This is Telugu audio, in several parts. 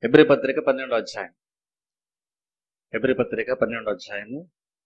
ఎబ్రి పత్రిక పన్నెండో అధ్యాయం ఎబ్రి పత్రిక పన్నెండో అధ్యాయము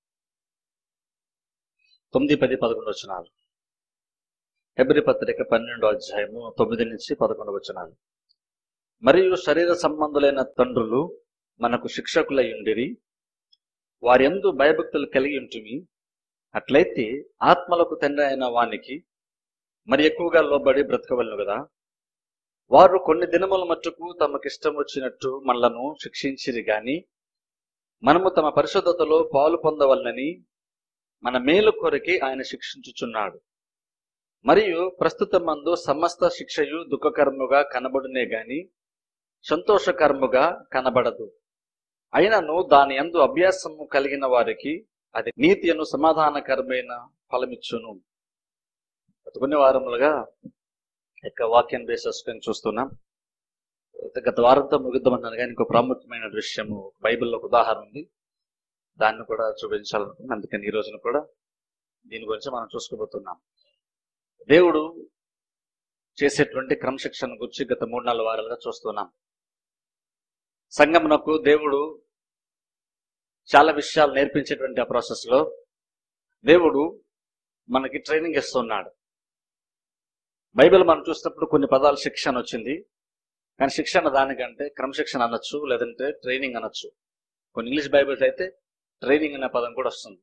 తొమ్మిది పది పదకొండు వచనాలు ఎబ్రి పత్రిక పన్నెండో అధ్యాయము తొమ్మిది నుంచి పదకొండు వచనాలు మరియు శరీర సంబంధులైన తండ్రులు మనకు శిక్షకులై ఉండిరి వారెందు భయభక్తులు కలిగి ఉంటుంది అట్లయితే ఆత్మలకు తండ్రి అయిన వానికి మరి ఎక్కువగా లోబడి బ్రతకవలను కదా వారు కొన్ని దినముల మట్టుకు తమకిష్టం వచ్చినట్టు మనలను శిక్షించిరి గాని మనము తమ పరిశుద్ధతలో పాలు పొందవలనని మన మేలు కొరకి ఆయన శిక్షించుచున్నాడు మరియు ప్రస్తుత మందు సమస్త శిక్షయు దుఃఖకరముగా కనబడునే గాని సంతోషకరముగా కనబడదు అయినను దాని యందు అభ్యాసము కలిగిన వారికి అది నీతి అను సమాధానకరమైన ఫలమిచ్చును గత కొన్ని వారములుగా యొక్క వాక్యం బేస్ చేసుకొని చూస్తున్నాం గత వారంతో ముగిద్దామన్నాను కానీ ఇంకో ప్రాముఖ్యమైన విషయము బైబిల్లో ఒక ఉదాహరణ ఉంది దాన్ని కూడా చూపించాలనుకున్నాను అందుకని ఈ రోజున కూడా దీని గురించి మనం చూసుకోబోతున్నాం దేవుడు చేసేటువంటి క్రమశిక్షణ గురించి గత మూడు నాలుగు వారాలుగా చూస్తున్నాం సంగమునకు దేవుడు చాలా విషయాలు నేర్పించేటువంటి ఆ ప్రాసెస్ లో దేవుడు మనకి ట్రైనింగ్ ఇస్తున్నాడు బైబిల్ మనం చూసినప్పుడు కొన్ని పదాలు శిక్షణ వచ్చింది కానీ శిక్షణ దానికంటే క్రమశిక్షణ అనొచ్చు లేదంటే ట్రైనింగ్ అనొచ్చు కొన్ని ఇంగ్లీష్ బైబిల్స్ అయితే ట్రైనింగ్ అనే పదం కూడా వస్తుంది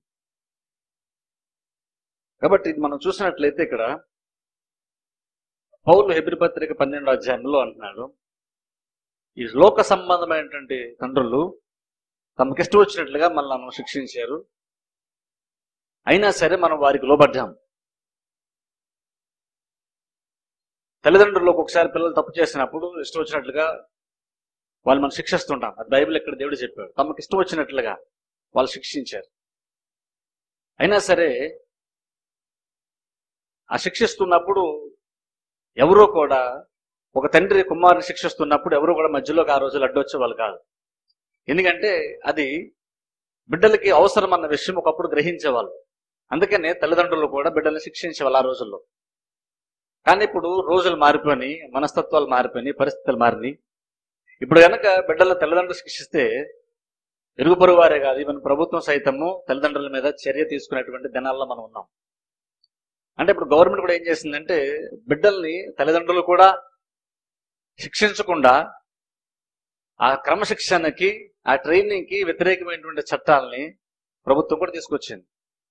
కాబట్టి ఇది మనం చూసినట్లయితే ఇక్కడ పౌలు హెబ్రి పత్రిక పన్నెండో అధ్యాయంలో అంటున్నాడు ఈ లోక సంబంధమైనటువంటి తండ్రులు తమకిష్టం వచ్చినట్లుగా మనల్ని శిక్షించారు అయినా సరే మనం వారికి లోబడ్డాం తల్లిదండ్రులకు ఒకసారి పిల్లలు తప్పు చేసినప్పుడు ఇష్టం వచ్చినట్లుగా వాళ్ళు మనం శిక్షిస్తుంటాం అది బైబిల్ ఎక్కడ దేవుడు చెప్పాడు తమకు ఇష్టం వచ్చినట్లుగా వాళ్ళు శిక్షించారు అయినా సరే ఆ శిక్షిస్తున్నప్పుడు ఎవరో కూడా ఒక తండ్రి కుమారుని శిక్షిస్తున్నప్పుడు ఎవరు కూడా మధ్యలోకి ఆ రోజులు అడ్డొచ్చే వాళ్ళు కాదు ఎందుకంటే అది బిడ్డలకి అవసరం అన్న విషయం ఒకప్పుడు గ్రహించేవాళ్ళు అందుకనే తల్లిదండ్రులు కూడా బిడ్డల్ని శిక్షించేవాళ్ళు ఆ రోజుల్లో కానీ ఇప్పుడు రోజులు మారిపోయి మనస్తత్వాలు మారిపోయి పరిస్థితులు మారినాయి ఇప్పుడు కనుక బిడ్డల తల్లిదండ్రులు శిక్షిస్తే ఇరుగు పొరుగు వారే కాదు ఈవెన్ ప్రభుత్వం సైతము తల్లిదండ్రుల మీద చర్య తీసుకునేటువంటి దినాల్లో మనం ఉన్నాం అంటే ఇప్పుడు గవర్నమెంట్ కూడా ఏం చేసిందంటే బిడ్డల్ని తల్లిదండ్రులు కూడా శిక్షించకుండా ఆ క్రమశిక్షణకి ఆ ట్రైనింగ్ కి వ్యతిరేకమైనటువంటి చట్టాలని ప్రభుత్వం కూడా తీసుకొచ్చింది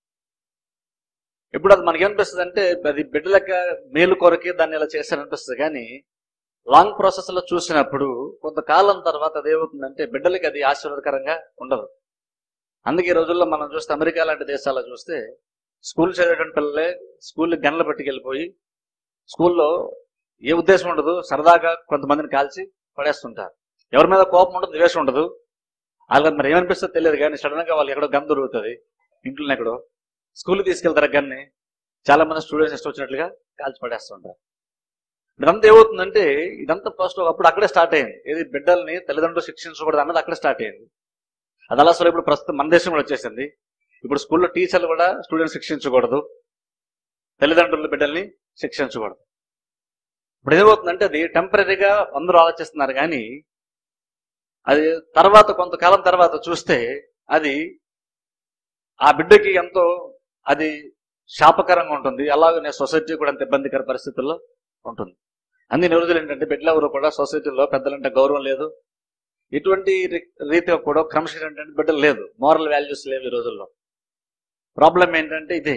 ఇప్పుడు అది మనకేమనిపిస్తుంది అంటే అది బిడ్డలక మేలు కొరకే దాన్ని ఇలా చేశారనిపిస్తుంది కానీ లాంగ్ ప్రాసెస్ లో చూసినప్పుడు కొంతకాలం తర్వాత అదేమవుతుందంటే బిడ్డలకి అది ఆశీర్వాదకరంగా ఉండదు అందుకే ఈ రోజుల్లో మనం చూస్తే అమెరికా లాంటి దేశాల్లో చూస్తే స్కూల్ చదివేటువంటి పిల్లలే స్కూల్ గన్లు పట్టుకెళ్ళిపోయి స్కూల్లో ఏ ఉద్దేశం ఉండదు సరదాగా కొంతమందిని కాల్చి పడేస్తుంటారు ఎవరి మీద కోపం ఉండదు ద్వేషం ఉండదు వాళ్ళకి మరి ఏమనిపిస్తుందో తెలియదు కానీ సడన్ గా వాళ్ళు ఎక్కడో గన్ దొరుకుతుంది ఇంట్లో ఎక్కడో స్కూల్ తీసుకెళ్తారు గన్ని చాలా మంది స్టూడెంట్స్ ఇష్టం వచ్చినట్లుగా కాల్చి పడేస్తుంటారు ఇదంతా ఏమవుతుందంటే ఇదంతా ఫస్ట్ అప్పుడు అక్కడే స్టార్ట్ అయింది ఏది బిడ్డల్ని తల్లిదండ్రులు శిక్షించకూడదు అన్నది అక్కడే స్టార్ట్ అయింది అది అలా సరే ఇప్పుడు ప్రస్తుతం మన దేశం కూడా వచ్చేసింది ఇప్పుడు స్కూల్లో టీచర్లు కూడా స్టూడెంట్స్ శిక్షించకూడదు తల్లిదండ్రులు బిడ్డల్ని శిక్షించకూడదు ఇప్పుడు ఏమవుతుందంటే అది టెంపరీగా అందరూ ఆలోచిస్తున్నారు కానీ అది తర్వాత కొంతకాలం తర్వాత చూస్తే అది ఆ బిడ్డకి ఎంతో అది శాపకరంగా ఉంటుంది అలాగనే సొసైటీ కూడా అంత ఇబ్బందికర పరిస్థితుల్లో ఉంటుంది అన్ని రోజులు ఏంటంటే బిడ్డలు ఎవరు కూడా సొసైటీలో పెద్దలంటే గౌరవం లేదు ఎటువంటి రీ- రీతిగా కూడా క్రమశిక్షణ ఏంటంటే బిడ్డలు లేదు మోరల్ వాల్యూస్ లేవు ఈ రోజుల్లో ప్రాబ్లం ఏంటంటే ఇదే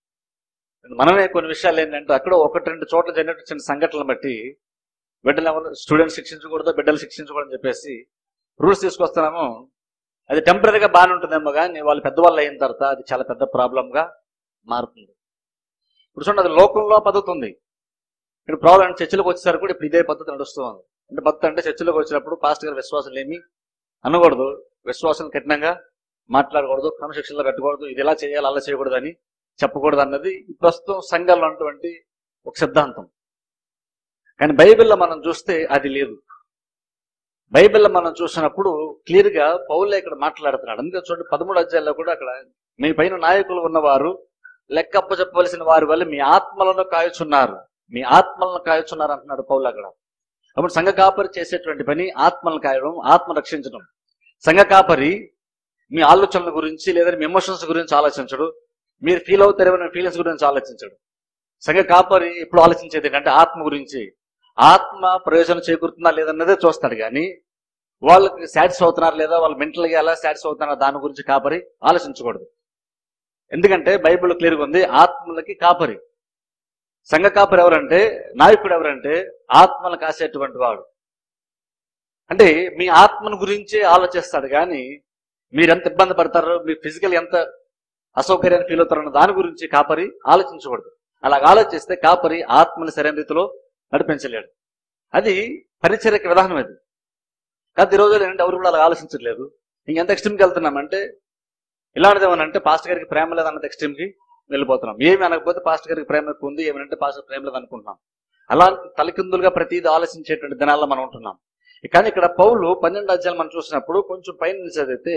మనమే కొన్ని విషయాలు ఏంటంటే అక్కడ ఒకటి రెండు చోట్ల జరిగినట్టు చిన్న సంఘటనలు బట్టి బిడ్డలు ఎవరు స్టూడెంట్స్ శిక్షించకూడదు బిడ్డలు శిక్షించకూడదు అని చెప్పేసి రూల్స్ తీసుకొస్తున్నాము అది టెంపరీగా బాగానే ఉంటుందేమో కానీ వాళ్ళు పెద్దవాళ్ళు అయిన తర్వాత అది చాలా పెద్ద ప్రాబ్లంగా మారుతుంది ఇప్పుడు చూడండి అది లోకంలో పద్ధతి ఉంది ఇప్పుడు ప్రాబ్లం అంటే చర్చలకు వచ్చేసరికి కూడా ఇప్పుడు ఇదే పద్ధతి నడుస్తుంది అంటే పద్ధతి అంటే చర్చలకు వచ్చినప్పుడు పాస్ట్ గారి విశ్వాసం ఏమి అనకూడదు విశ్వాసం కఠినంగా మాట్లాడకూడదు క్రమశిక్షణలో పెట్టకూడదు ఇది ఇలా చేయాలి అలా చేయకూడదు అని చెప్పకూడదు అన్నది ప్రస్తుతం సంఘాల్లో ఉన్నటువంటి ఒక సిద్ధాంతం కానీ బైబిల్లో మనం చూస్తే అది లేదు బైబిల్లో మనం చూసినప్పుడు క్లియర్ గా పౌలే ఇక్కడ మాట్లాడుతున్నాడు అందుకే చూడండి పదమూడు అధ్యాయంలో కూడా అక్కడ మీ పైన నాయకులు ఉన్నవారు లెక్కప్ప చెప్పవలసిన వారి వల్ల మీ ఆత్మలను కాయుచున్నారు మీ ఆత్మలను కాయుచున్నారు అంటున్నాడు పౌలు అక్కడ అప్పుడు సంఘ కాపరి చేసేటువంటి పని ఆత్మలను కాయడం ఆత్మ రక్షించడం సంఘ కాపరి మీ ఆలోచనల గురించి లేదా మీ ఎమోషన్స్ గురించి ఆలోచించడు మీరు ఫీల్ అవుతారేమో ఫీలింగ్స్ గురించి ఆలోచించడు సంఘ కాపరి ఎప్పుడు ఆలోచించేది ఏంటంటే ఆత్మ గురించి ఆత్మ ప్రయోజనం చేకూరుతుందా లేదన్నదే చూస్తాడు కానీ వాళ్ళకి సాటిస్ఫై అవుతున్నారు లేదా వాళ్ళు మెంటల్గా ఎలా సాటిస్ఫై అవుతున్నారు దాని గురించి కాపరి ఆలోచించకూడదు ఎందుకంటే బైబిల్ క్లియర్గా ఉంది ఆత్మలకి కాపరి సంఘ కాపరి ఎవరంటే నాయకుడు ఎవరంటే ఆత్మను కాసేటువంటి వాడు అంటే మీ ఆత్మను గురించే ఆలోచిస్తాడు కానీ మీరు ఎంత ఇబ్బంది పడతారో మీ ఫిజికల్ ఎంత అసౌకర్యాన్ని ఫీల్ అవుతారన్న దాని గురించి కాపరి ఆలోచించకూడదు అలాగ ఆలోచిస్తే కాపరి ఆత్మని సరైన రీతిలో నడిపించలేడు అది పరిచర్యక విధానం అది కాదు ఈ రోజుల్లో ఏంటంటే ఎవరు కూడా అలా ఆలోచించట్లేదు ఇంకెంత ఎక్స్ట్రీమ్కి వెళ్తున్నామంటే ఇలాంటిది ఏమనంటే పాస్టర్ గారికి ప్రేమ లేదు అన్నది ఎక్స్ట్రీమ్కి వెళ్ళిపోతున్నాం ఏమి అనకపోతే పాస్టర్ గారికి ప్రేమ ఎక్కువ ఉంది ఏమనంటే పాస్టర్ ప్రేమ లేదు అనుకుంటున్నాం అలా తలకిందులుగా ప్రతిదీ ఆలోచించేటువంటి దినాల్లో మనం ఉంటున్నాం కానీ ఇక్కడ పౌలు పన్నెండు అధ్యాయులు మనం చూసినప్పుడు కొంచెం పైన నుంచి చదివితే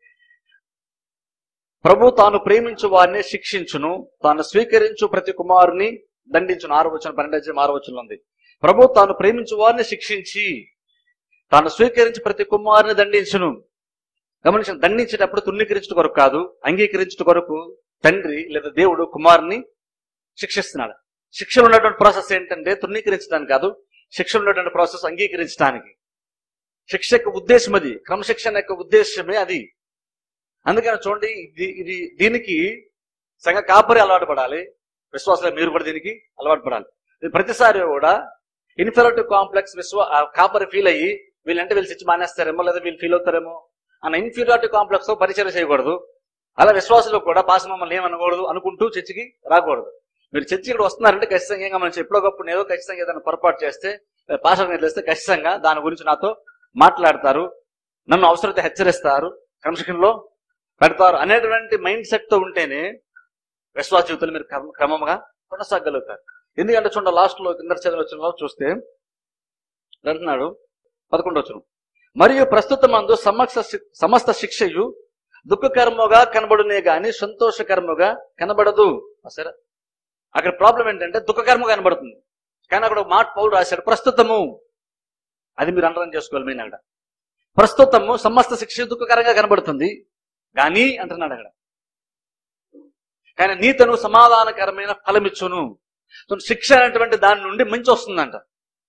ప్రభు తాను ప్రేమించు వారిని శిక్షించును తాను స్వీకరించు ప్రతి కుమారుని దండించును ఆరు వచ్చిన పన్నెండు అధ్యాయం ఆరు వచనంలో ఉంది ప్రభు తాను ప్రేమించు వారిని శిక్షించి తాను స్వీకరించి ప్రతి కుమారుని దండించును గమనించిన దండించేటప్పుడు తుణీకరించడం కొరకు కాదు అంగీకరించడం కొరకు తండ్రి లేదా దేవుడు కుమారుని శిక్షిస్తున్నాడు శిక్షలో ఉన్నటువంటి ప్రాసెస్ ఏంటంటే తృణీకరించడానికి కాదు శిక్షలో ఉన్నటువంటి ప్రాసెస్ అంగీకరించడానికి శిక్ష యొక్క ఉద్దేశం అది క్రమశిక్షణ యొక్క ఉద్దేశమే అది అందుకని చూడండి ఇది ఇది దీనికి సంఘ కాపరి అలవాటు పడాలి విశ్వాసంలో మీరు కూడా దీనికి అలవాటు పడాలి ఇది ప్రతిసారి కూడా ఇన్ఫెరిటీ కాంప్లెక్స్ విశ్వ ఆ కాపరి ఫీల్ అయ్యి వీళ్ళంటే వీళ్ళు చిచ్చి మానేస్తారేమో లేదా వీళ్ళు ఫీల్ అవుతారేమో అన్న ఇన్ఫీరియారిటీ కాంప్లెక్స్ తో పరిచయం చేయకూడదు అలా విశ్వాసులు కూడా పాస మమ్మల్ని ఏమనకూడదు అనుకుంటూ చర్చికి రాకూడదు మీరు చర్చి ఇక్కడ వస్తున్నారంటే ఖచ్చితంగా ఇంకా మనం ఎప్పుడోకప్పుడు ఏదో ఖచ్చితంగా ఏదైనా పొరపాటు చేస్తే పాస తెలిస్తే ఖచ్చితంగా దాని గురించి నాతో మాట్లాడతారు నన్ను అవసరత హెచ్చరిస్తారు క్రమశిక్షణలో పెడతారు అనేటువంటి మైండ్ సెట్ తో ఉంటేనే విశ్వాస జీవితంలో మీరు క్రమ- క్రమంగా కొనసాగలుగుతారు ఎందుకంటే చూడండి లాస్ట్ లో కింద చదివిన వచ్చిన చూస్తే అంటున్నాడు పదకొండు వచ్చిన మరియు ప్రస్తుత మందు సమస్త శి- సమస్త శిక్షయు దుఃఖకర్మగా కనబడునే గాని సంతోషకర్మగా కనబడదు సరే అక్కడ ప్రాబ్లం ఏంటంటే దుఃఖకర్మగా కనబడుతుంది కానీ అక్కడ ఒక మాట పౌరు రాశాడు ప్రస్తుతము అది మీరు అండరం చేసుకోవాలి మెయిన్ అక్కడ ప్రస్తుతము సమస్త శిక్ష దుఃఖకరంగా కనబడుతుంది కానీ అంటున్నాడు అక్కడ కానీ నీతను సమాధానకరమైన ఫలమిచ్చును సో శిక్ష అనేటువంటి దాని నుండి మంచి వస్తుందంట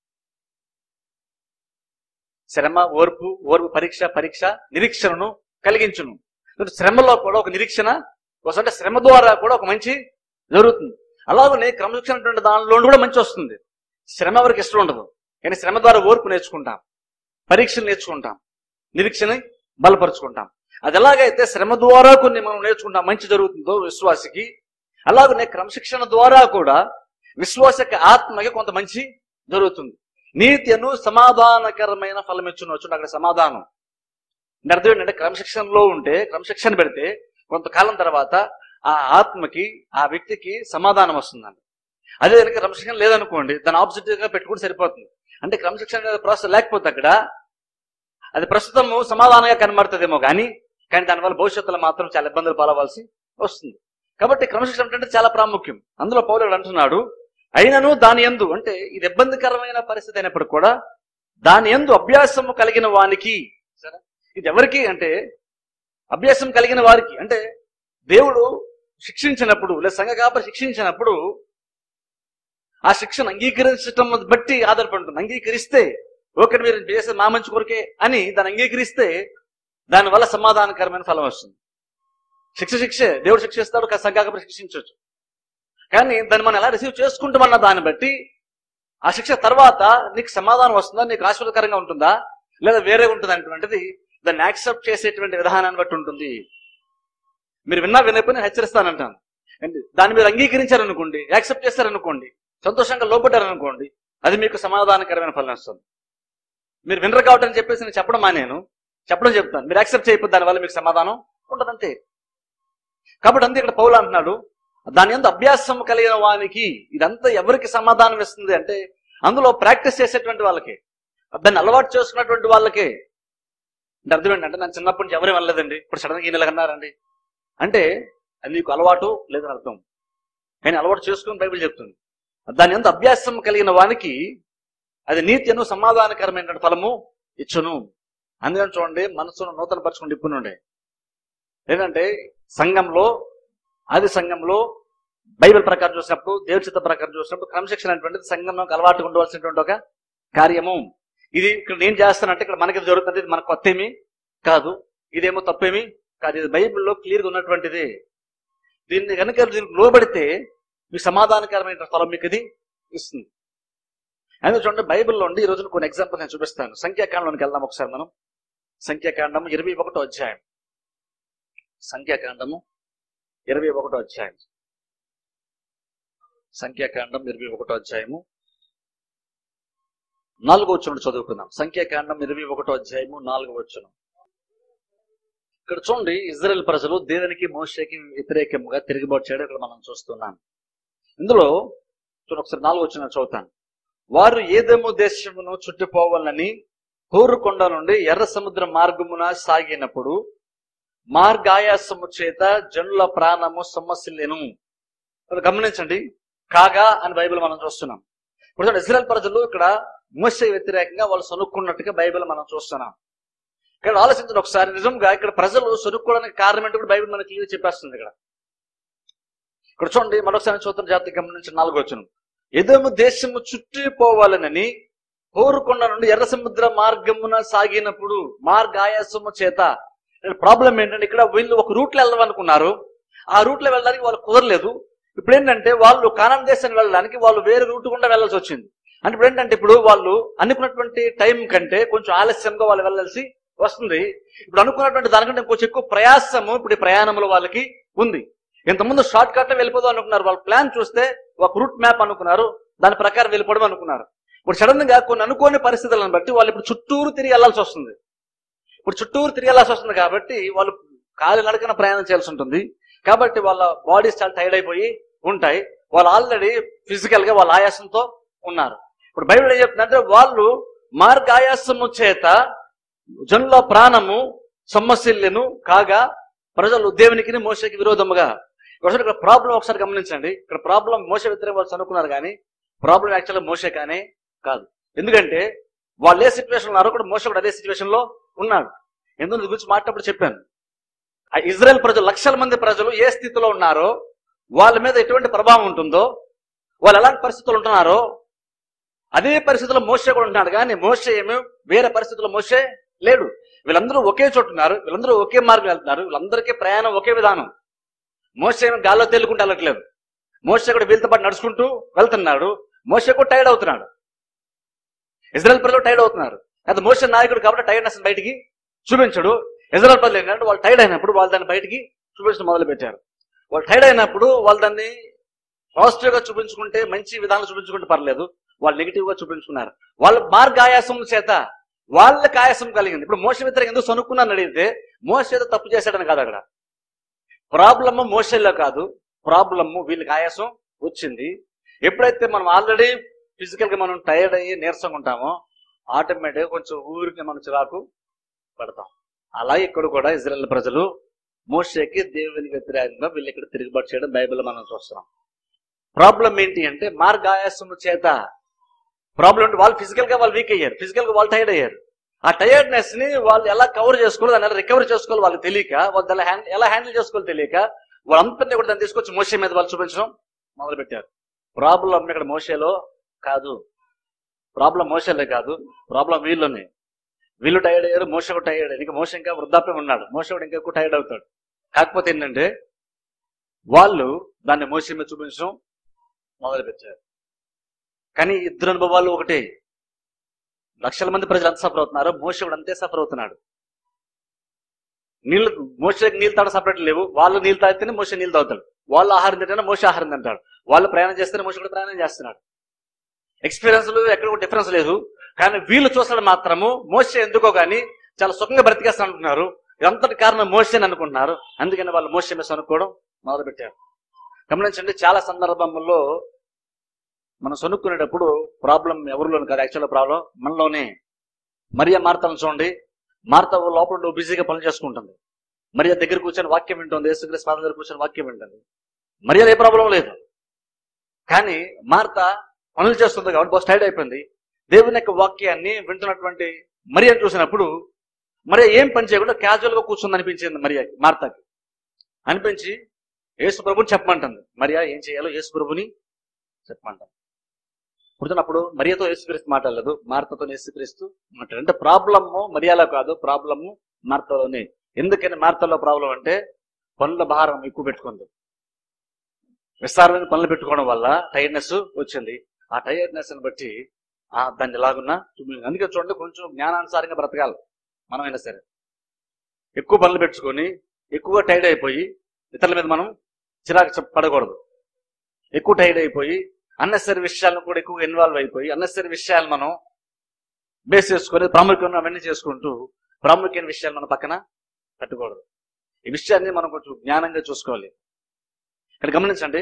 శ్రమ ఓర్పు ఓర్పు పరీక్ష పరీక్ష నిరీక్షణను కలిగించును సో శ్రమలో కూడా ఒక నిరీక్షణ వస్తుంటే శ్రమ ద్వారా కూడా ఒక మంచి జరుగుతుంది అలాగనే క్రమశిక్షణ అనేటువంటి దానిలో కూడా మంచి వస్తుంది శ్రమ ఎవరికి ఇష్టం ఉండదు కానీ శ్రమ ద్వారా ఓర్పు నేర్చుకుంటాం పరీక్షలు నేర్చుకుంటాం నిరీక్షణ బలపరుచుకుంటాం అది ఎలాగైతే శ్రమ ద్వారా కొన్ని మనం నేర్చుకుంటాం మంచి జరుగుతుందో విశ్వాసికి అలాగనే క్రమశిక్షణ ద్వారా కూడా విశ్వాస యొక్క ఆత్మకి కొంత మంచి జరుగుతుంది నీతి అను సమాధానకరమైన ఫలం ఇచ్చును వచ్చును అక్కడ సమాధానం అంటే అర్థం ఏంటంటే క్రమశిక్షణలో ఉంటే క్రమశిక్షణ పెడితే కొంతకాలం తర్వాత ఆ ఆత్మకి ఆ వ్యక్తికి సమాధానం వస్తుందండి అదే కనుక క్రమశిక్షణ లేదనుకోండి దాని ఆపోజిట్ గా పెట్టుకుంటే సరిపోతుంది అంటే క్రమశిక్షణ అనేది ప్రాసెస్ లేకపోతే అక్కడ అది ప్రస్తుతము సమాధానంగా కనబడుతుందేమో కానీ కానీ దానివల్ల భవిష్యత్తులో మాత్రం చాలా ఇబ్బందులు పాలవలసి వస్తుంది కాబట్టి క్రమశిక్షణ అంటే చాలా ప్రాముఖ్యం అందులో పౌరుడు అంటున్నాడు అయినను దాని ఎందు అంటే ఇది ఇబ్బందికరమైన పరిస్థితి అయినప్పుడు కూడా దాని ఎందు అభ్యాసము కలిగిన వానికి సరే ఇది ఎవరికి అంటే అభ్యాసం కలిగిన వారికి అంటే దేవుడు శిక్షించినప్పుడు లేదా సంఘ కాపరి శిక్షించినప్పుడు ఆ శిక్షను అంగీకరించటం బట్టి ఆధారపడి ఉంటుంది అంగీకరిస్తే ఓకే మీరు చేసే మా మంచి కొరకే అని దాన్ని అంగీకరిస్తే దానివల్ల సమాధానకరమైన ఫలం వస్తుంది శిక్ష శిక్షే దేవుడు శిక్షిస్తాడు సంఘ కాపరి శిక్షించవచ్చు కానీ దాన్ని మనం ఎలా రిసీవ్ చేసుకుంటామన్న దాన్ని బట్టి ఆ శిక్ష తర్వాత నీకు సమాధానం వస్తుందా నీకు ఆశీర్వదకరంగా ఉంటుందా లేదా వేరే ఉంటుంది అనేటువంటిది దాన్ని యాక్సెప్ట్ చేసేటువంటి విధానాన్ని బట్టి ఉంటుంది మీరు విన్నా వినకపోయినా హెచ్చరిస్తానంటాను అండి దాన్ని మీరు అంగీకరించారనుకోండి యాక్సెప్ట్ చేస్తారనుకోండి సంతోషంగా లోపడ్డారనుకోండి అది మీకు సమాధానకరమైన ఫలం వస్తుంది మీరు వినరు కాబట్టి అని చెప్పేసి నేను చెప్పడం మానేను చెప్పడం చెప్తాను మీరు యాక్సెప్ట్ చేయకపోతే దానివల్ల మీకు సమాధానం ఉండదంతే కాబట్టి అంతే ఇక్కడ పౌలు అంటున్నాడు దాని ఎంత అభ్యాసం కలిగిన వానికి ఇదంతా ఎవరికి సమాధానం ఇస్తుంది అంటే అందులో ప్రాక్టీస్ చేసేటువంటి వాళ్ళకి దాన్ని అలవాటు చేసుకున్నటువంటి వాళ్ళకే అంటే అర్థం ఏంటంటే నేను చిన్నప్పటి నుంచి ఎవరు వెళ్ళలేదండి ఇప్పుడు సడన్గా ఈయన అన్నారండి అంటే అది నీకు అలవాటు లేదని అర్థం కానీ అలవాటు చేసుకుని బైబిల్ చెప్తుంది దాని ఎంత అభ్యాసం కలిగిన వానికి అది నీతిను సమాధానకరమైన ఫలము ఇచ్చును అందుకని చూడండి మనసును నూతన పరచుకుని ఇప్పునుండే ఏంటంటే సంఘంలో ఆది సంఘంలో బైబిల్ ప్రకారం చూసినప్పుడు దేవుడి చిత్త ప్రకారం చూసినప్పుడు క్రమశిక్షణ అనేటువంటిది సంఘంలో అలవాటు ఉండవలసినటువంటి ఒక కార్యము ఇది ఇక్కడ నేను చేస్తానంటే ఇక్కడ మనకి ఇది జరుగుతుంది ఇది మనకు కొత్త ఏమి కాదు ఇదేమో తప్పేమి కాదు ఇది బైబిల్లో క్లియర్గా ఉన్నటువంటిది దీన్ని కనుక దీనికి లోబడితే మీ సమాధానకరమైన ఫలం మీకు ఇది ఇస్తుంది అందుకే చూడండి బైబిల్లో ఉండి ఈ రోజున కొన్ని ఎగ్జాంపుల్ నేను చూపిస్తాను సంఖ్యాకాండంలోకి వెళ్దాం ఒకసారి మనం సంఖ్యాకాండము ఇరవై ఒకటో అధ్యాయం సంఖ్యాకాండము ఇరవై ఒకటో అధ్యాయం సంఖ్యాకాండం ఇరవై ఒకటో అధ్యాయము నాలుగో వచ్చును చదువుకుందాం సంఖ్యాకాండం ఇరవై ఒకటో అధ్యాయము నాలుగో వచ్చును ఇక్కడ చూడండి ఇజ్రాయెల్ ప్రజలు దేవునికి మోషేకి వ్యతిరేకముగా తిరుగుబాటు చేయడం ఇక్కడ మనం చూస్తున్నాం ఇందులో చూడండి ఒకసారి నాలుగో వచ్చిన చదువుతాను వారు ఏదేమో దేశమును చుట్టుపోవాలని కోరుకొండ నుండి ఎర్ర సముద్ర మార్గమున సాగినప్పుడు మార్గాయాసము చేత జనుల ప్రాణము సమస్యలేను ఇక్కడ గమనించండి కాగా అని బైబిల్ మనం చూస్తున్నాం ఇప్పుడు చూడండి, ఇజ్రాయెల్ ప్రజలు ఇక్కడ మోసే వ్యతిరేకంగా వాళ్ళు సనుక్కున్నట్టుగా బైబిల్ మనం చూస్తున్నాం ఇక్కడ ఆలోచించండి ఒకసారి నిజంగా ఇక్కడ ప్రజలు సనుక్కోవడానికి కారణం ఏంటో కూడా బైబిల్ మనకి క్లియర్ చెప్పేస్తుంది ఇక్కడ ఇక్కడ చూడండి మరొకసారి చూద్దాం జాతి గమనించి నాలుగో వచ్చును ఎదము దేశము చుట్టిపోవాలనని కోరుకొండ నుండి ఎర్ర సముద్ర మార్గమున సాగినప్పుడు మార్గాయాసము చేత ప్రాబ్లం ఏంటంటే ఇక్కడ వీళ్ళు ఒక రూట్ లో వెళ్దాం అనుకున్నారు ఆ రూట్ లో వెళ్ళడానికి వాళ్ళు కుదరలేదు ఇప్పుడు ఏంటంటే వాళ్ళు కానాన్ దేశానికి వెళ్ళడానికి వాళ్ళు వేరే రూట్ గుండా వెళ్ళాల్సి వచ్చింది అంటే ఇప్పుడు ఏంటంటే ఇప్పుడు వాళ్ళు అనుకున్నటువంటి టైం కంటే కొంచెం ఆలస్యంగా వాళ్ళు వెళ్ళాల్సి వస్తుంది ఇప్పుడు అనుకున్నటువంటి దానికంటే కొంచెం ఎక్కువ ప్రయాసము ఇప్పుడు ఈ ప్రయాణంలో వాళ్ళకి ఉంది ఇంతకుముందు షార్ట్ కట్ లో వెళ్ళిపోదాం అనుకున్నారు వాళ్ళ ప్లాన్ చూస్తే ఒక రూట్ మ్యాప్ అనుకున్నారు దాని ప్రకారం వెళ్ళిపోవడం అనుకున్నారు ఇప్పుడు సడన్ గా కొన్ని అనుకోని పరిస్థితులను బట్టి వాళ్ళు ఇప్పుడు చుట్టూరు తిరిగి వెళ్ళాల్సి వస్తుంది ఇప్పుడు చుట్టూరు తిరిగి వెళ్ళాల్సి వస్తుంది కాబట్టి వాళ్ళు కాలి నడకన ప్రయాణం చేయాల్సి ఉంటుంది కాబట్టి వాళ్ళ బాడీస్ చాలా టైర్డ్ అయిపోయి ఉంటాయి వాళ్ళు ఆల్రెడీ ఫిజికల్ గా వాళ్ళ ఆయాసంతో ఉన్నారు ఇప్పుడు బైబిల్ ఏం చెప్తుందంటే వాళ్ళు మార్గాయాసము చేత జనుల ప్రాణము సమస్యలను కాగా ప్రజలు దేవునికి మోసకి విరోధముగా ఒకసారి ఇక్కడ ప్రాబ్లం ఒకసారి గమనించండి ఇక్కడ ప్రాబ్లం మోస వ్యతిరేక వాళ్ళు అనుకున్నారు కానీ ప్రాబ్లం యాక్చువల్గా మోసే కానీ కాదు ఎందుకంటే వాళ్ళు ఏ సిచ్యువేషన్ ఉన్నారో కూడా మోస కూడా అదే సిచ్యువేషన్ లో ఉన్నాడు ఎందుకు దీని గురించి మాట్లాడప్పుడు చెప్పాను ఆ ఇజ్రాయెల్ ప్రజలు లక్షల మంది ప్రజలు ఏ స్థితిలో ఉన్నారో వాళ్ళ మీద ఎటువంటి ప్రభావం ఉంటుందో వాళ్ళు ఎలాంటి పరిస్థితులు ఉంటున్నారో అదే పరిస్థితుల్లో మోసే కూడా ఉంటున్నాడు కానీ మోసే ఏమో వేరే పరిస్థితుల్లో మోసే లేడు వీళ్ళందరూ ఒకే చోటు ఉన్నారు వీళ్ళందరూ ఒకే మార్గం వెళ్తున్నారు వీళ్ళందరికీ ప్రయాణం ఒకే విధానం మోసే ఏమో గాల్లో తేలుకుంటూ వెళ్ళట్లేదు మోసే కూడా వీళ్ళతో పాటు నడుచుకుంటూ వెళ్తున్నాడు మోసే కూడా టైర్డ్ అవుతున్నాడు ఇజ్రాయెల్ ప్రజలు టైర్డ్ అవుతున్నారు అది మోసే నాయకుడు కాబట్టి టైర్డ్నెస్ బయటికి చూపించడు ఇజ్రాయెల్ ప్రజలు ఏంటంటే వాళ్ళు టైర్డ్ అయినప్పుడు వాళ్ళు దాన్ని బయటికి చూపించడం మొదలు పెట్టారు వాళ్ళు టైర్డ్ అయినప్పుడు వాళ్ళు దాన్ని పాజిటివ్ గా చూపించుకుంటే మంచి విధానం చూపించుకుంటే పర్లేదు వాళ్ళు నెగిటివ్ గా చూపించుకున్నారు వాళ్ళ మార్గ ఆయాసం చేత వాళ్ళకి ఆయాసం కలిగింది ఇప్పుడు మోస వ్యతిరేక ఎందుకు సనుక్కున్నాను అడిగితే మోస ఏదో తప్పు చేశాడని కాదు అక్కడ ప్రాబ్లమ్ మోసల్లో కాదు ప్రాబ్లమ్ వీళ్ళకి ఆయాసం వచ్చింది ఎప్పుడైతే మనం ఆల్రెడీ ఫిజికల్ గా మనం టైర్డ్ అయ్యి నీరసంగా ఉంటామో ఆటోమేటిక్ గా కొంచెం ఊరికి మనం చిరాకు పడతాం అలాగే ఇక్కడ కూడా ఇజ్రాయెల్ ప్రజలు మోషేకి దేవునికి వ్యతిరేకంగా వీళ్ళు ఇక్కడ తిరుగుబాటు చేయడం బైబిల్ మనం చూస్తున్నాం ప్రాబ్లం ఏంటి అంటే మార్గాయాసము చేత ప్రాబ్లం అంటే వాళ్ళు ఫిజికల్ గా వాళ్ళు వీక్ అయ్యారు ఫిజికల్ గా వాళ్ళు టైర్డ్ అయ్యారు ఆ టైర్డ్నెస్ ని వాళ్ళు ఎలా కవర్ చేసుకోవాలి దాన్ని ఎలా రికవర్ చేసుకోవాలి వాళ్ళకి తెలియక వాళ్ళు దాన్ని హ్యాండ్- ఎలా హ్యాండిల్ చేసుకోవాలి తెలియక వాళ్ళందరినీ కూడా దాన్ని తీసుకొచ్చి మోసే మీద వాళ్ళు చూపించడం మొదలు పెట్టారు ప్రాబ్లం ఇక్కడ మోసేలో కాదు ప్రాబ్లం మోసేలే కాదు ప్రాబ్లం వీళ్ళని వీళ్ళు టైర్డ్ అయ్యారు మోస కూడా టైర్డ్ అయ్యారు ఇంకా మోస ఇంకా వృద్ధాప్యం ఉన్నాడు మోస కూడా ఇంకా ఎక్కువ టైర్డ్ అవుతాడు కాకపోతే ఏంటంటే వాళ్ళు దాన్ని మోస మీద చూపించడం మొదలు పెట్టారు కానీ ఇద్దరు అనుభవాలు ఒకటే లక్షల మంది ప్రజలు ఎంత సఫర్ అవుతున్నారు మోస కూడా అంతే సఫర్ అవుతున్నాడు నీళ్ళు మోసకి నీళ్ళు తాగడం సపరేట్ లేవు వాళ్ళు నీళ్ళు తాగితేనే మోస నీళ్ళు తాగుతాడు వాళ్ళు ఆహారం తింటేనే మోస ఆహారం తింటాడు వాళ్ళు ప్రయాణం చేస్తేనే మోస కూడా ప్రయాణం చేస్తున్నాడు ఎక్స్పీరియన్స్ ఎక్కడ కూడా డిఫరెన్స్ లేదు కానీ వీళ్ళు చూస్తాడు మాత్రము మోసే ఎందుకో గానీ చాలా సుఖంగా బ్రతికేస్తాను అనుకుంటున్నారు ఇదంతటి కారణం మోసేని అనుకుంటున్నారు అందుకని వాళ్ళు మోసే మీద అనుకోవడం మొదలు పెట్టారు గమనించండి చాలా సందర్భంలో మనం సొనుక్కునేటప్పుడు ప్రాబ్లం ఎవరిలోని కాదు యాక్చువల్ ప్రాబ్లం మనలోనే మరియా మార్తను చూడండి మార్త లోపల బిజీగా పనులు చేసుకుంటుంది మరియా దగ్గర కూర్చొని వాక్యం వింటుంది యేసుక్రీస్తు పాదం దగ్గర కూర్చొని వాక్యం వింటుంది మరియా ఏ ప్రాబ్లం లేదు కానీ మార్త పనులు చేస్తుంది కాబట్టి బాగా స్టైడ్ అయిపోయింది దేవుని యొక్క వాక్యాన్ని వింటున్నటువంటి మరియని చూసినప్పుడు మరి ఏం పని చేయకుండా క్యాజువల్ గా కూర్చుంది అనిపించింది మరియా మార్తాకి అనిపించి యేసు ప్రభుని చెప్పమంటుంది మరియా ఏం చేయాలో యేసు ప్రభుని చెప్పమంటాం పుడుతున్నప్పుడు మరియతో యేసుక్రీస్తు మాట్లాడలేదు మార్తతో యేసుక్రీస్తు మాట్లాడు అంటే ప్రాబ్లము మరియాలో కాదు ప్రాబ్లము మార్తలోనే ఎందుకని మార్తలో ప్రాబ్లం అంటే పనుల భారం ఎక్కువ పెట్టుకుంది విస్తారమైన పనులు పెట్టుకోవడం వల్ల టైర్డ్నెస్ వచ్చింది ఆ టైర్డ్నెస్ ని బట్టి ఆ దాన్ని ఎలాగున్నా చూపించింది. అందుకే చూడండి కొంచెం జ్ఞానానుసారంగా బ్రతకాలి మనమైనా సరే ఎక్కువ పనులు పెట్టుకొని ఎక్కువగా టైర్డ్ అయిపోయి ఇతరుల మీద మనం చిరాకు చెప్- పడకూడదు ఎక్కువ టైర్డ్ అయిపోయి అన్నెసరీ విషయాలను కూడా ఎక్కువగా ఇన్వాల్వ్ అయిపోయి అన్నెసరీ విషయాలు మనం బేస్ చేసుకొని ప్రాముఖ్యం అవన్నీ చేసుకుంటూ ప్రాముఖ్యమైన విషయాలు మనం పక్కన పెట్టకూడదు ఈ విషయాన్ని మనం కొంచెం జ్ఞానంగా చూసుకోవాలి ఇక్కడ గమనించండి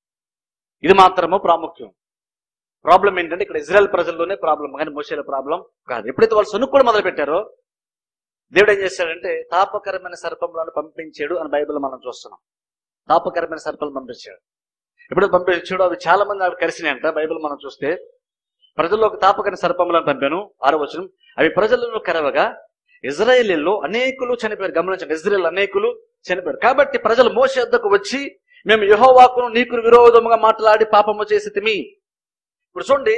ఇది మాత్రము ప్రాముఖ్యం ప్రాబ్లం ఏంటంటే ఇక్కడ ఇజ్రాయెల్ ప్రజల్లోనే ప్రాబ్లం కానీ మోసేల ప్రాబ్లం కాదు ఎప్పుడైతే వాళ్ళు సొనుక్కోవడం మొదలు పెట్టారో దేవుడు ఏం చేశాడంటే తాపకరమైన సర్పంలను పంపించాడు అని బైబిల్ మనం చూస్తున్నాం తాపకరమైన సర్పంలు పంపించాడు ఎప్పుడైతే పంపించాడో అవి చాలా మంది అవి కలిసినాయంట బైబిల్ మనం చూస్తే ప్రజల్లోకి తాపకరమైన సర్పములను పంపాను ఆరో వచనం అవి ప్రజలను కరవగా ఇజ్రాయేలీల్లో అనేకులు చనిపోయారు గమనించండి ఇజ్రాయేల్ అనేకులు చనిపోయారు కాబట్టి ప్రజలు మోస యొద్దకు వచ్చి మేము యహోవాకును నీకు విరోధముగా మాట్లాడి పాపము చేసి తిమి ఇప్పుడు చూడండి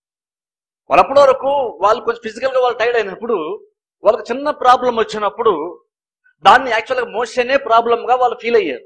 వాళ్ళు అప్పటి వరకు వాళ్ళు కొంచెం ఫిజికల్ గా వాళ్ళు టైర్డ్ అయినప్పుడు వాళ్ళకి చిన్న ప్రాబ్లం వచ్చినప్పుడు దాన్ని యాక్చువల్గా మోసనే ప్రాబ్లం గా వాళ్ళు ఫీల్ అయ్యారు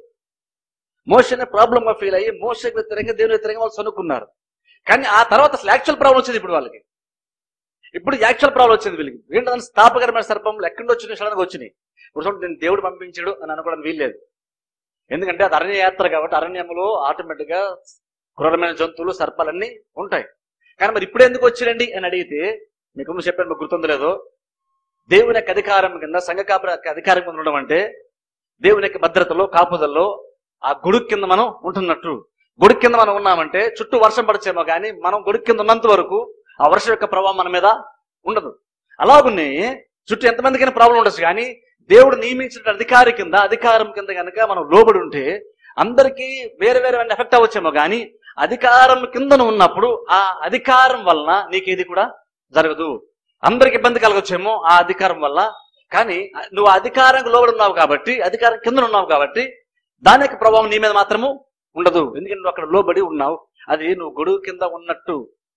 మోసనే ప్రాబ్లం గా ఫీల్ అయ్యి మోసకి వ్యతిరేకంగా దేవుని వ్యతిరేకంగా వాళ్ళు సనుక్కున్నారు కానీ ఆ తర్వాత అసలు యాక్చువల్ ప్రాబ్లం వచ్చింది ఇప్పుడు వాళ్ళకి ఇప్పుడు యాక్చువల్ ప్రాబ్లం వచ్చింది వీళ్ళకి ఏంటంటే స్థాపకరమైన సర్పంలు ఎక్కడి నుంచి వచ్చినాయి సడన్గా వచ్చినాయి ఇప్పుడు చూడండి నేను దేవుడు పంపించాడు అని అనుకోవడానికి వీల్లేదు ఎందుకంటే అది అరణ్య యాత్ర కాబట్టి అరణ్యంలో ఆటోమేటిక్ గా క్రూరమైన జంతువులు సర్పాలన్నీ ఉంటాయి కానీ మరి ఇప్పుడు ఎందుకు వచ్చిరండి అని అడిగితే మీకు ముందు చెప్పాను మీకు గుర్తుందో లేదో దేవుని యొక్క అధికారం కింద సంఘ కాపుర యొక్క అధికారం కింద ఉండడం అంటే దేవుని యొక్క భద్రతలో కాపుదల్లో ఆ గొడుగు కింద మనం ఉంటున్నట్టు గొడుగు కింద మనం ఉన్నామంటే చుట్టూ వర్షం పడచేమో కానీ మనం గొడుగు కింద ఉన్నంత వరకు ఆ వర్షం యొక్క ప్రభావం మన మీద ఉండదు అలాగునే చుట్టూ ఎంతమందికైనా ప్రాబ్లం ఉండొచ్చు కానీ దేవుడు నియమించిన అధికారి కింద అధికారం కింద కనుక మనం లోబడి ఉంటే అందరికీ వేరే వేరే ఎఫెక్ట్ అవ్వచ్చేమో కానీ అధికారం కింద నువ్వు ఉన్నప్పుడు ఆ అధికారం వలన నీకు ఏది కూడా జరగదు అందరికి ఇబ్బంది కలగొచ్చేమో ఆ అధికారం వల్ల కానీ నువ్వు ఆ అధికారానికి లోబడి ఉన్నావు కాబట్టి అధికారం కింద ఉన్నావు కాబట్టి దాని యొక్క ప్రభావం నీ మీద మాత్రము ఉండదు ఎందుకంటే నువ్వు అక్కడ లోబడి ఉన్నావు అది నువ్వు గొడుగు కింద ఉన్నట్టు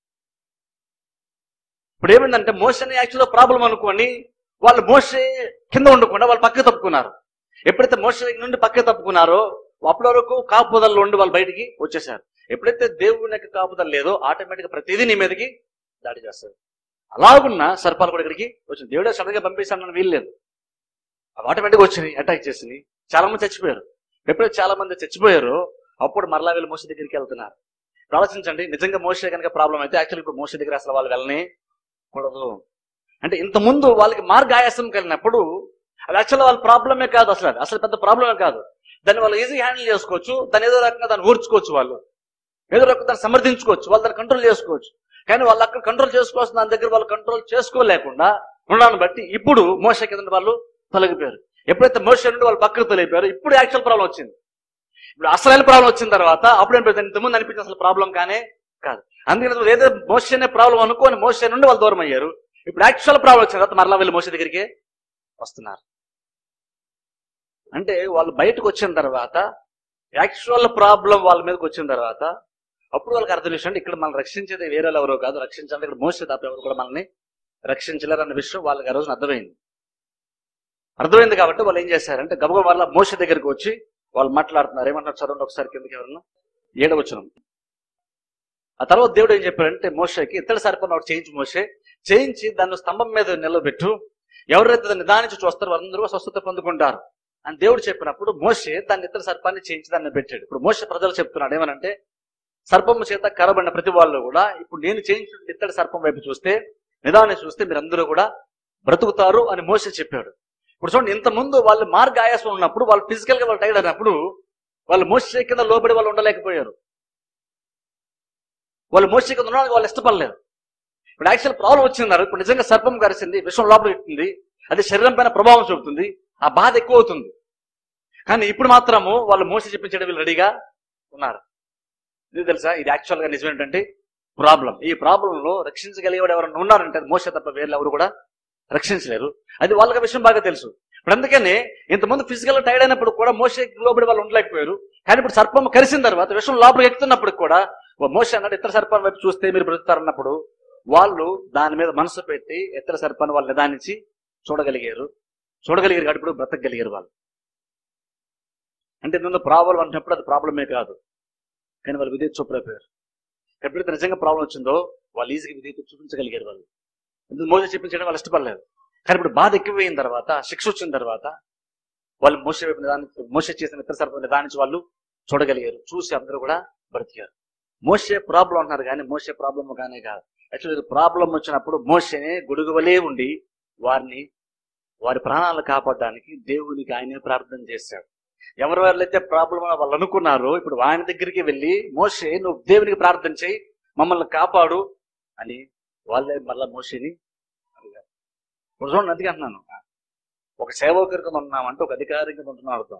ఇప్పుడు ఏమైందంటే మోసని యాక్చువల్గా ప్రాబ్లం అనుకోని వాళ్ళు మోసే కింద ఉండకుండా వాళ్ళు పక్కకు తప్పుకున్నారు ఎప్పుడైతే మోస నుండి పక్కకు తప్పుకున్నారో అప్పటి వరకు కాపుదల్లో ఉండి వాళ్ళు బయటికి వచ్చేసారు ఎప్పుడైతే దేవుని యొక్క కాపుదల లేదో ఆటోమేటిక్ ప్రతిదీ నీ మీదకి దాడి చేస్తారు అలాగున్న సర్పాలు కూడా ఇక్కడికి వచ్చింది దేవుడే సడన్గా పంపిస్తానని వీల్లేదు అవి ఆటోమేటిక్ వచ్చినాయి అటాక్ చేసినాయి చాలా మంది చచ్చిపోయారు ఎప్పుడైతే చాలా మంది చచ్చిపోయారో అప్పుడు మరలా వీళ్ళు మోస దగ్గరికి వెళ్తున్నారు ఇప్పుడు ఆలోచించండి నిజంగా మోసే కనుక ప్రాబ్లం అయితే యాక్చువల్ ఇప్పుడు మోస దగ్గర అసలు వాళ్ళు వెళ్ళని కూడదు అంటే ఇంత ముందు వాళ్ళకి మార్గాయాసం కలిగినప్పుడు అది యాక్చువల్ వాళ్ళ ప్రాబ్లమే కాదు అసలు అది. అసలు పెద్ద ప్రాబ్లమే కాదు దాన్ని వాళ్ళు ఈజీ హ్యాండిల్ చేసుకోవచ్చు దాన్ని ఏదో రకంగా దాన్ని ఊర్చుకోవచ్చు వాళ్ళు ఏదో రకంగా దాన్ని సమర్థించుకోవచ్చు వాళ్ళు దాన్ని కంట్రోల్ చేసుకోవచ్చు కానీ వాళ్ళు అక్కడ కంట్రోల్ చేసుకోవాల్సిన దాని దగ్గర వాళ్ళు కంట్రోల్ చేసుకోలేకుండా ఉండడాన్ని బట్టి ఇప్పుడు మోస కింద వాళ్ళు తొలగిపోయారు ఎప్పుడైతే మోస నుండి వాళ్ళు పక్కకు తొలగిపోయారు ఇప్పుడు యాక్చువల్ ప్రాబ్లం వచ్చింది ఇప్పుడు అసలైన ప్రాబ్లం వచ్చిన తర్వాత అప్పుడు ఏం ఇంతకుముందు అనిపించిన అసలు ప్రాబ్లం కానే కాదు అందుకని వాళ్ళు ఏదో మోసనే ప్రాబ్లం అనుకోని మోస నుండి వాళ్ళు దూరం అయ్యారు ఇప్పుడు యాక్చువల్ ప్రాబ్లం వచ్చిన తర్వాత మరలా వీళ్ళు మోస దగ్గరికి వస్తున్నారు అంటే వాళ్ళు బయటకు వచ్చిన తర్వాత యాక్చువల్ ప్రాబ్లం వాళ్ళ మీదకి వచ్చిన తర్వాత అప్పుడు వాళ్ళకి అర్థం విషయం ఇక్కడ మనం రక్షించేది వేరే వాళ్ళు ఎవరో కాదు రక్షించాలి ఇక్కడ మోసే తప్ప ఎవరు కూడా మనల్ని రక్షించలేరు అన్న విషయం వాళ్ళకి ఆ రోజున అర్థమైంది అర్థమైంది కాబట్టి వాళ్ళు ఏం చేశారంటే గబగబ వాళ్ళ మోస దగ్గరికి వచ్చి వాళ్ళు మాట్లాడుతున్నారు ఏమంటారు చదవండి ఒకసారి కిందకి ఎవరన్నా ఏడవచ్చును ఆ తర్వాత దేవుడు ఏం చెప్పాడంటే మోసకి ఇత్తడి సరిపడిన ఒకటి చేయించి మోసే చేయించి దాన్ని స్తంభం మీద నిలబెట్టు ఎవరైతే దాన్ని నిదానించి చూస్తారో వాళ్ళందరూ స్వస్థత పొందుకుంటారు అని దేవుడు చెప్పినప్పుడు మోసే దాన్ని ఇతర సర్పాన్ని చేయించి దాన్ని పెట్టాడు ఇప్పుడు మోస ప్రజలు చెప్తున్నాడు ఏమనంటే సర్పము చేత కరబడిన ప్రతి వాళ్ళు కూడా ఇప్పుడు నేను చేయించిన ఇత్తడి సర్పం వైపు చూస్తే నిదాన్ని చూస్తే మీరందరూ కూడా బ్రతుకుతారు అని మోస చెప్పాడు ఇప్పుడు చూడండి ఇంత ముందు వాళ్ళు మార్గ ఆయాసం ఉన్నప్పుడు వాళ్ళు ఫిజికల్ గా వాళ్ళు టైర్డ్ అయినప్పుడు వాళ్ళు మోస కింద లోబడి వాళ్ళు ఉండలేకపోయారు వాళ్ళు మోస కింద ఉండడానికి వాళ్ళు ఇష్టపడలేదు ఇప్పుడు యాక్చువల్ ప్రాబ్లం వచ్చిందన్నారు ఇప్పుడు నిజంగా సర్పం కరిసింది విషం లోపల పెట్టింది అది శరీరం పైన ప్రభావం చూపుతుంది ఆ బాధ ఎక్కువ అవుతుంది కానీ ఇప్పుడు మాత్రము వాళ్ళు మోస చెప్పించడం వీళ్ళు రెడీగా ఉన్నారు ఇది తెలుసా ఇది యాక్చువల్ గా నిజం ఏంటంటే ప్రాబ్లం ఈ ప్రాబ్లంలో రక్షించగలిగేవాడు ఎవరైనా ఉన్నారంటే అది మోస తప్ప వేరే ఎవరు కూడా రక్షించలేరు అది వాళ్ళకి ఆ విషయం బాగా తెలుసు ఇప్పుడు అందుకనే ఇంతకుముందు ఫిజికల్ టైర్డ్ అయినప్పుడు కూడా మోస లోబడి వాళ్ళు ఉండలేకపోయారు కానీ ఇప్పుడు సర్పం కరిసిన తర్వాత విషయం లోపలికి ఎక్కుతున్నప్పుడు కూడా ఓ మోస అన్నట్టు ఇతర సర్పం వైపు చూస్తే మీరు బ్రతుకుతారన్నప్పుడు వాళ్ళు దాని మీద మనసు పెట్టి ఇతర సర్పాన్ని వాళ్ళు నిదానించి చూడగలిగారు చూడగలిగారు కాబట్టి ఇప్పుడు బ్రతకగలిగారు వాళ్ళు అంటే ఇందులో ప్రాబ్లం అంటున్నప్పుడు అది ప్రాబ్లమే కాదు కానీ వాళ్ళు విధేయత చూపలేకపోయారు ఎప్పుడైతే నిజంగా ప్రాబ్లం వచ్చిందో వాళ్ళు ఈజీగా విధేయత చూపించగలిగారు వాళ్ళు ఎందుకు మోస చెప్పించడం వాళ్ళు ఇష్టపడలేదు కానీ ఇప్పుడు బాధ ఎక్కువైన తర్వాత శిక్ష వచ్చిన తర్వాత వాళ్ళు మోస వైపు నిదానించి మోస చేసిన ఇతర సర్పం నిదానించి వాళ్ళు చూడగలిగారు చూసి అందరూ కూడా బ్రతికారు మోసే ప్రాబ్లం అంటున్నారు కానీ మోసే ప్రాబ్లం కానీ కాదు యాక్చువల్లీ ప్రాబ్లం వచ్చినప్పుడు మోసనే గొడుగువలే ఉండి వారిని వారి ప్రాణాలు కాపాడడానికి దేవునికి ఆయనే ప్రార్థన చేశాడు ఎవరి వాళ్ళైతే ప్రాబ్లం వాళ్ళు అనుకున్నారో ఇప్పుడు ఆయన దగ్గరికి వెళ్ళి మోసే నువ్వు దేవునికి ప్రార్థన చేయి మమ్మల్ని కాపాడు అని వాళ్ళే మళ్ళా మోసేని అడిగారు ఇప్పుడు చూడండి అందుకే అంటున్నాను ఒక సేవకుడి కింద ఉన్నామంటే ఒక అధికారి కింద ఉంటున్నాం అర్థం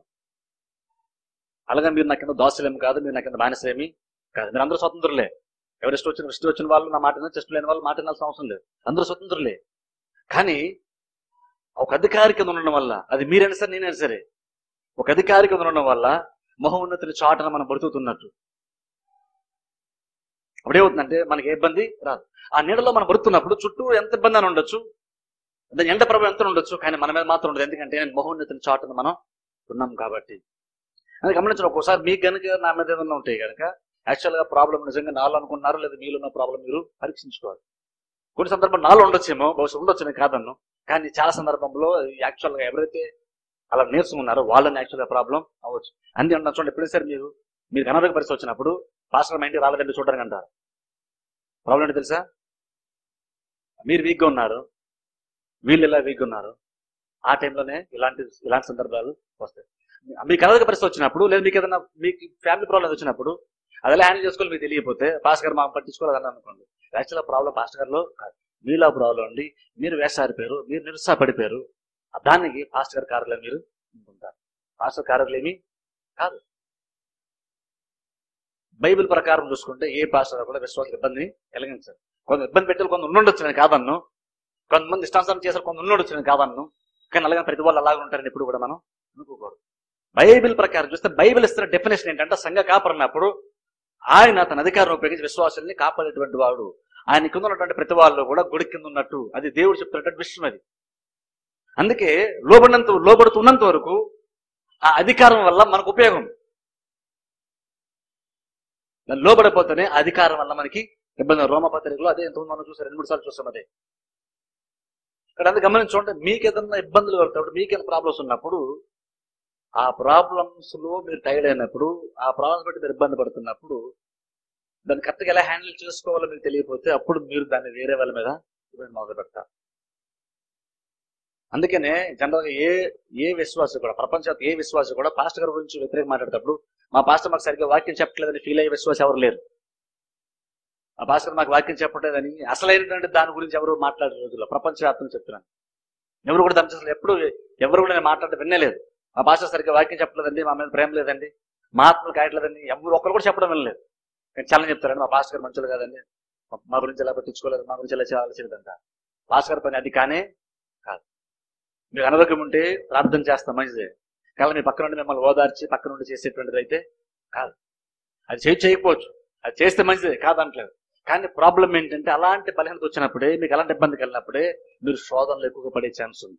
అలాగే మీరు నా కింద దోశలేమి కాదు మీరు నా కింద బానిసలేమి కాదు మీరు అందరూ స్వతంత్రులే ఎవరు ఇష్టం వచ్చిన ఇష్టం వచ్చిన వాళ్ళు నా మాట వినాలి, ఇష్టం లేని వాళ్ళు మాట వినాల్సిన అవసరం లేదు అందరూ స్వతంత్రులే కానీ ఒక అధికారి కింద ఉండడం వల్ల అది మీరైనా సరే నేనైనా సరే ఒక అధికారి కింద ఉండడం వల్ల మహోన్నతుని చాటన మనం బ్రతుకుతున్నట్టు అప్పుడేమవుతుందంటే మనకి ఏ ఇబ్బంది రాదు ఆ నీడలో మనం బ్రతుకున్నప్పుడు చుట్టూ ఎంత ఇబ్బంది అని ఉండొచ్చు దాని ఎండ ప్రభావం ఎంత ఉండొచ్చు కానీ మన మీద మాత్రం ఉండదు ఎందుకంటే మహోన్నతుని చాటున మనం ఉన్నాం కాబట్టి అది గమనించండి ఒక్కోసారి మీకు కనుక నా మీద ఏదైనా ఉంటాయి కనుక యాక్చువల్ గా ప్రాబ్లం నిజంగా నాలో అనుకున్నారో లేదా మీలో ఉన్న ప్రాబ్లం మీరు పరీక్షించుకోవాలి కొన్ని సందర్భాలు నాలో ఉండొచ్చేమో బహుశా ఉండొచ్చు నేను కాదన్ను కానీ చాలా సందర్భంలో యాక్చువల్ గా ఎవరైతే అలా నేర్చుకున్నారో వాళ్ళని యాక్చువల్ గా ప్రాబ్లం అవ్వచ్చు అన్ని ఉన్నా చూడండి ఎప్పుడైనా సరే మీరు మీరు అనారోగ్య పరిస్థితి వచ్చినప్పుడు పాస్టర్ మైండ్ రాలేదండి చూడడానికి అంటారు ప్రాబ్లం ఏంటి తెలుసా మీరు వీక్గా ఉన్నారు వీళ్ళు ఇలా వీక్గా ఉన్నారు ఆ టైంలోనే ఇలాంటి ఇలాంటి సందర్భాలు వస్తాయి మీకు అనారోగ్య పరిస్థితి వచ్చినప్పుడు లేదా మీకు ఏదైనా మీకు ఫ్యామిలీ ప్రాబ్లం వచ్చినప్పుడు అదే హ్యాండిల్ చేసుకోవాలి మీకు తెలియకపోతే పాస్టర్ గారు మా పట్టించుకోలేదని అనుకోండి యాక్చువల్గా ప్రాబ్లం పాస్టర్ గారిలో కాదు మీలో ప్రాబ్లం ఉండి మీరు వేసారిపోయారు మీరు నిరుత్సాహపడిపోయారు దానికి పాస్టర్ గారి కార్యాలయం మీరు ఉంటారు పాస్టర్ కార్యాలయం ఏమి కాదు బైబిల్ ప్రకారం చూసుకుంటే ఏ పాస్టర్ కూడా విశ్వాస ఇబ్బందిని కలిగించారు కొంత ఇబ్బంది పెట్టాలి కొంత ఉండొచ్చు నేను కాదన్ను కొంతమంది ఇష్టానుసారం చేశారు కొంత ఉండొచ్చు నేను కాదన్ను కానీ అలాగే ప్రతి వాళ్ళు అలాగే ఉంటారని ఎప్పుడు కూడా మనం అనుకోకూడదు బైబిల్ ప్రకారం చూస్తే బైబిల్ ఇస్తున్న డెఫినేషన్ ఏంటంటే సంఘ కాపరినప్పుడు ఆయన తన అధికారం ఉపయోగించి విశ్వాసాన్ని కాపాడేటువంటి వాడు ఆయన కింద ఉన్నటువంటి ప్రతి వాళ్ళు కూడా గుడి కింద ఉన్నట్టు అది దేవుడు చెప్తున్నటువంటి విషయం అది అందుకే లోబడినంత లోబడుతున్నంత వరకు ఆ అధికారం వల్ల మనకు ఉపయోగం దాన్ని లోబడిపోతేనే ఆ అధికారం వల్ల మనకి ఇబ్బంది రోమపత్రికలో అదే ఎంతమంది మనం చూసాం రెండు మూడు సార్లు చూసాం అదే ఇక్కడ అందుకు గమనించుకుంటే మీకు ఏదన్నా ఇబ్బందులు కలుగుతాడు మీకు ఏదైనా ప్రాబ్లమ్స్ ఉన్నప్పుడు ఆ ప్రాబ్లమ్స్ లో మీరు టైర్డ్ అయినప్పుడు ఆ ప్రాబ్లమ్స్ బట్టి మీరు ఇబ్బంది పడుతున్నప్పుడు దాన్ని కరెక్ట్గా ఎలా హ్యాండిల్ చేసుకోవాలో మీకు తెలియకపోతే అప్పుడు మీరు దాన్ని వేరే వాళ్ళ మీద ఇబ్బంది మొదలు పెడతారు అందుకనే జనరల్గా ఏ ఏ విశ్వాసం కూడా ప్రపంచ ఏ విశ్వాసం కూడా పాస్టర్ గారి గురించి వ్యతిరేక మాట్లాడేటప్పుడు మా పాస్టర్ మాకు సరిగ్గా వాక్యం చెప్పట్లేదని ఫీల్ అయ్యే విశ్వాసం ఎవరు లేరు మా పాస్టర్ మాకు వాక్యం చెప్పట్లేదని అసలైనటువంటి దాని గురించి ఎవరు మాట్లాడే రోజుల్లో ప్రపంచవ్యాప్తంగా చెప్తున్నాను ఎవరు కూడా దాని అసలు ఎప్పుడు ఎవరు కూడా నేను మాట్లాడటం వినలేదు మా పాస్టర్ సరిగ్గా వాక్యం చెప్పలేదండి మా మీద ప్రేమ లేదండి మా ఆత్మలు కాయట్లేదండి ఎవరు ఒక్కరు కూడా చెప్పడం వినలేదు నేను చాలా చెప్తారండి మా పాస్టర్ గారు మంచులు కాదండి మా- మా గురించి ఎలా పట్టించుకోలేదు మా గురించి ఎలా చేయాల్సిందంట పాస్టర్ గారి పని అది కానే కాదు మీకు అనారోగ్యం ఉంటే ప్రార్థన చేస్తాం మంచిదే కానీ మీ పక్క నుండి మిమ్మల్ని ఓదార్చి పక్క నుండి చేసేటువంటిది అయితే కాదు అది చేయి చేయకపోవచ్చు అది చేస్తే మంచిదే కాదంటలేదు కానీ ప్రాబ్లం ఏంటంటే అలాంటి బలహీనత వచ్చినప్పుడే మీకు అలాంటి ఇబ్బంది కలిగినప్పుడే మీరు శోధనలు ఎక్కువగా పడే ఛాన్స్ ఉంది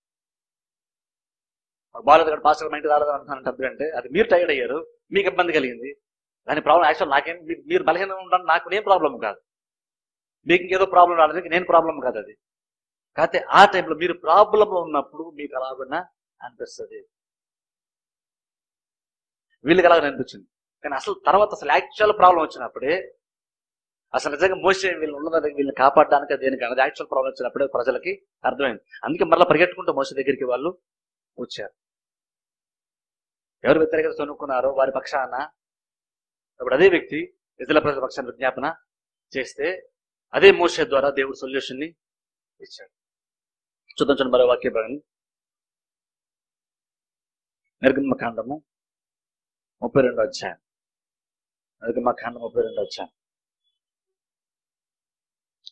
బాలేదు ఇక్కడ పాస్టర్ మైండ్ రాలేదు అంటున్నాను అర్థం అంటే అది మీరు టైర్డ్ అయ్యారు మీకు ఇబ్బంది కలిగింది దాని ప్రాబ్లం యాక్చువల్ నాకేం మీ- మీరు బలహీనంగా ఉండడం నాకు నేను ప్రాబ్లం కాదు మీకు ఇంకేదో ప్రాబ్లం రావడానికి నేను ప్రాబ్లం కాదు అది కాకపోతే ఆ టైంలో మీరు ప్రాబ్లంలో ఉన్నప్పుడు మీకు అలాగన్నా అనిపిస్తుంది వీళ్ళకి అలాగ అనిపించింది కానీ అసలు తర్వాత అసలు యాక్చువల్ ప్రాబ్లం వచ్చినప్పుడే అసలు నిజంగా మోసే వీళ్ళు ఉన్నదని వీళ్ళని కాపాడడానికి దేనికి అన్నది యాక్చువల్ ప్రాబ్లం వచ్చినప్పుడే ప్రజలకి అర్థమైంది అందుకే మరలా పరిగెట్టుకుంటూ మోస దగ్గరికి వాళ్ళు వచ్చారు ఎవరు వ్యతిరేకత చనుక్కున్నారో వారి పక్షాన ఇప్పుడు అదే వ్యక్తి ఇతర ప్రజల పక్షాన విజ్ఞాపన చేస్తే అదే మోసే ద్వారా దేవుడు సొల్యూషన్ ని ఇచ్చాడు చూద్దాం చూడండి మరో వాక్య భాగాన్ని నిర్గమకాండము ముప్పై రెండో అధ్యాయం నిర్గమకాండం ముప్పై రెండో అధ్యాయం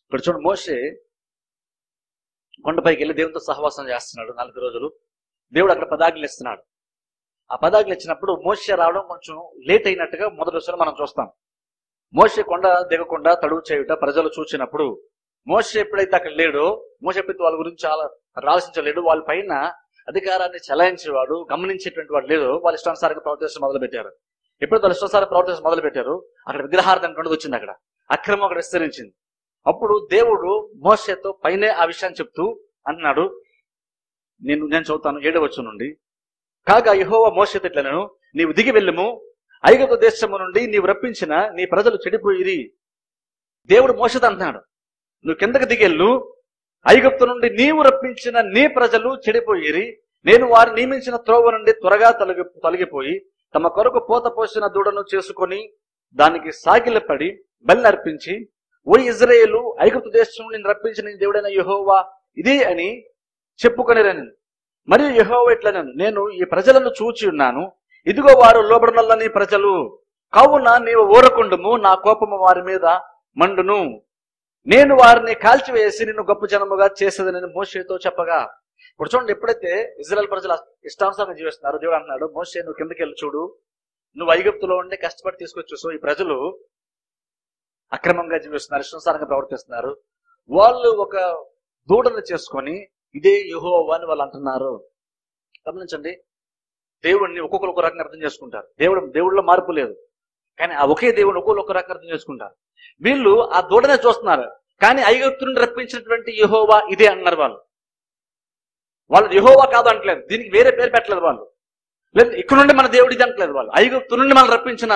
ఇక్కడ చూడండి మోషే కొండపైకి వెళ్ళి దేవునితో సహవాసం చేస్తున్నాడు నలభై రోజులు దేవుడు అక్కడ పదాజ్ఞలు ఇస్తున్నాడు ఆ పదాజ్ఞలు ఇచ్చినప్పుడు మోషే రావడం కొంచెం లేట్ అయినట్టుగా మొదటి విషయంలో మనం చూస్తాం మోషే కొండ దిగకుండా తడువు చేయుట ప్రజలు చూసినప్పుడు మోషే ఎప్పుడైతే అక్కడ లేడో మోషే ఎప్పుడైతే వాళ్ళ గురించి చాలా ఆలోచించలేడు వాళ్ళ పైన అధికారాన్ని చలాయించేవాడు గమనించేటువంటి వాడు లేడు వాళ్ళ ఇష్టానుసారంగా ప్రవర్తించడం మొదలు పెట్టారు ఎప్పుడు వాళ్ళ ఇష్టానుసారం ప్రవర్తించడం మొదలు పెట్టారు అక్కడ విగ్రహార్థం అనేటువంటిది వచ్చింది అక్కడ అక్రమం అక్కడ విస్తరించింది అప్పుడు దేవుడు మోషేతో పైనే ఆ విషయాన్ని చెప్తూ అంటున్నాడు నేను నేను చదువుతాను ఏడవచ్చు నుండి కాగా యహోవ మోషేతో ఇట్లా నేను నీవు దిగి వెళ్ళము ఐగుప్తు దేశము నుండి నీవు రప్పించిన నీ ప్రజలు చెడిపోయిరి దేవుడు మోసత అంటున్నాడు నువ్వు కిందకి దిగెళ్ళు ఐగుప్తు నుండి నీవు రప్పించిన నీ ప్రజలు చెడిపోయిరి నేను వారు నియమించిన త్రోవ నుండి త్వరగా తొలగి తొలగిపోయి తమ కొరకు పోత పోసిన దూడను చేసుకొని దానికి సాగిలపడి బలి అర్పించి ఓ ఇజ్రాయేలు ఐగుప్తు దేశం నుండి నేను రప్పించిన నీ దేవుడైన యెహోవా ఇదే అని చెప్పుకొనిరని మరియు యెహోవా ఇట్లనను నేను ఈ ప్రజలను చూచి ఉన్నాను ఇదిగో వారు లోబడనల్లని ప్రజలు కావున నీవు ఊరకుండుము నా కోపము వారి మీద మండును నేను వారిని కాల్చివేసి నిన్ను గొప్ప జనముగా చేసేదని మోషేతో చెప్పగా ఇప్పుడు చూడండి ఎప్పుడైతే ఇజ్రాయల్ ప్రజలు ఇష్టానుసారంగా జీవిస్తున్నారు దేవుడు అన్నాడు మోషే నువ్వు కిందకి వెళ్ళి చూడు నువ్వు ఐగుప్తులో ఉండి కష్టపడి తీసుకొచ్చి చూసు ఈ ప్రజలు అక్రమంగా జీవిస్తున్నారు ఇష్టానుసారంగా ప్రవర్తిస్తున్నారు వాళ్ళు ఒక దూడను చేసుకొని ఇదే యెహోవా అని వాళ్ళు అంటున్నారు గమనించండి దేవుడిని ఒక్కొక్కరు ఒక రకంగా అర్థం చేసుకుంటారు దేవుడు దేవుడిలో మార్పు లేదు కానీ ఆ ఒకే దేవుడిని ఒక్కొక్కరు ఒక రకంగా అర్థం చేసుకుంటారు వీళ్ళు ఆ దూడనే చూస్తున్నారు కానీ ఐగుప్తు నుండి రప్పించినటువంటి యెహోవా ఇదే అన్నారు వాళ్ళు వాళ్ళు యెహోవా కాదు అంటలేదు దీనికి వేరే పేరు పెట్టలేదు వాళ్ళు లేదు ఇక్కడ నుండి మన దేవుడు ఇది అంటలేదు వాళ్ళు ఐగుప్తు నుండి మనం రప్పించిన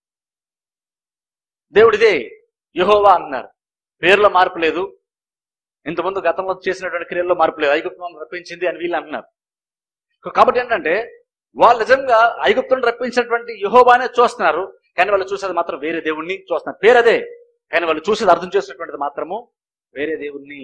దేవుడిదే యెహోవా అన్నారు పేరులో మార్పు లేదు ఇంతకుముందు గతంలో చేసినటువంటి క్రియల్లో మార్పు లేదు ఐగుప్తు మనం రప్పించింది అని వీళ్ళు అంటున్నారు కాబట్టి ఏంటంటే వాళ్ళు నిజంగా ఐగుప్తుని రప్పించినటువంటి యహోబానే చూస్తున్నారు కానీ వాళ్ళు చూసేది మాత్రం వేరే దేవుణ్ణి చూస్తున్నారు పేరు అదే కానీ వాళ్ళు చూసేది అర్థం చేసినటువంటిది మాత్రము వేరే దేవుణ్ణి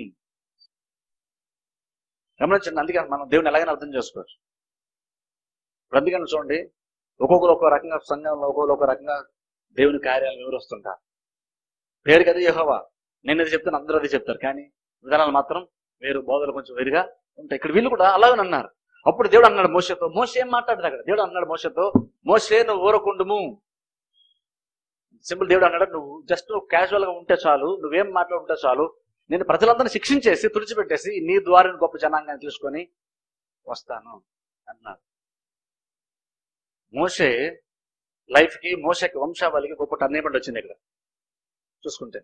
గమనించండి అందుకని మనం దేవుని ఎలాగైనా అర్థం చేసుకోవచ్చు ఇప్పుడు అందుకని చూడండి ఒక్కొక్కరు ఒక్కో రకంగా సంఘంలో ఒక్కొక్కరు ఒక రకంగా దేవుని కార్యాలను వివరిస్తుంటారు పేరుకి అదే యహోవా నేను అది చెప్తాను అందరూ అది చెప్తారు కానీ విధానాలు మాత్రం వేరు బోధలు కొంచెం వేరుగా ఉంటాయి ఇక్కడ వీళ్ళు కూడా అలాగని అన్నారు అప్పుడు దేవుడు అన్నాడు మోసతో మోస ఏం మాట్లాడారు అక్కడ దేవుడు అన్నాడు మోసతో మోసే నువ్వు ఊరకుండుము సింపుల్ దేవుడు అన్నాడు నువ్వు జస్ట్ నువ్వు క్యాజువల్ గా ఉంటే చాలు నువ్వేం మాట్లాడుంటే చాలు నేను ప్రజలందరినీ శిక్షించేసి తుడిచిపెట్టేసి నీ ద్వారా గొప్ప జనాంగాన్ని తీసుకొని వస్తాను అన్నాడు మోసే లైఫ్ కి మోసకి వంశావళికి గొప్ప టర్నింగ్ పాయింట్ వచ్చింది ఇక్కడ చూసుకుంటే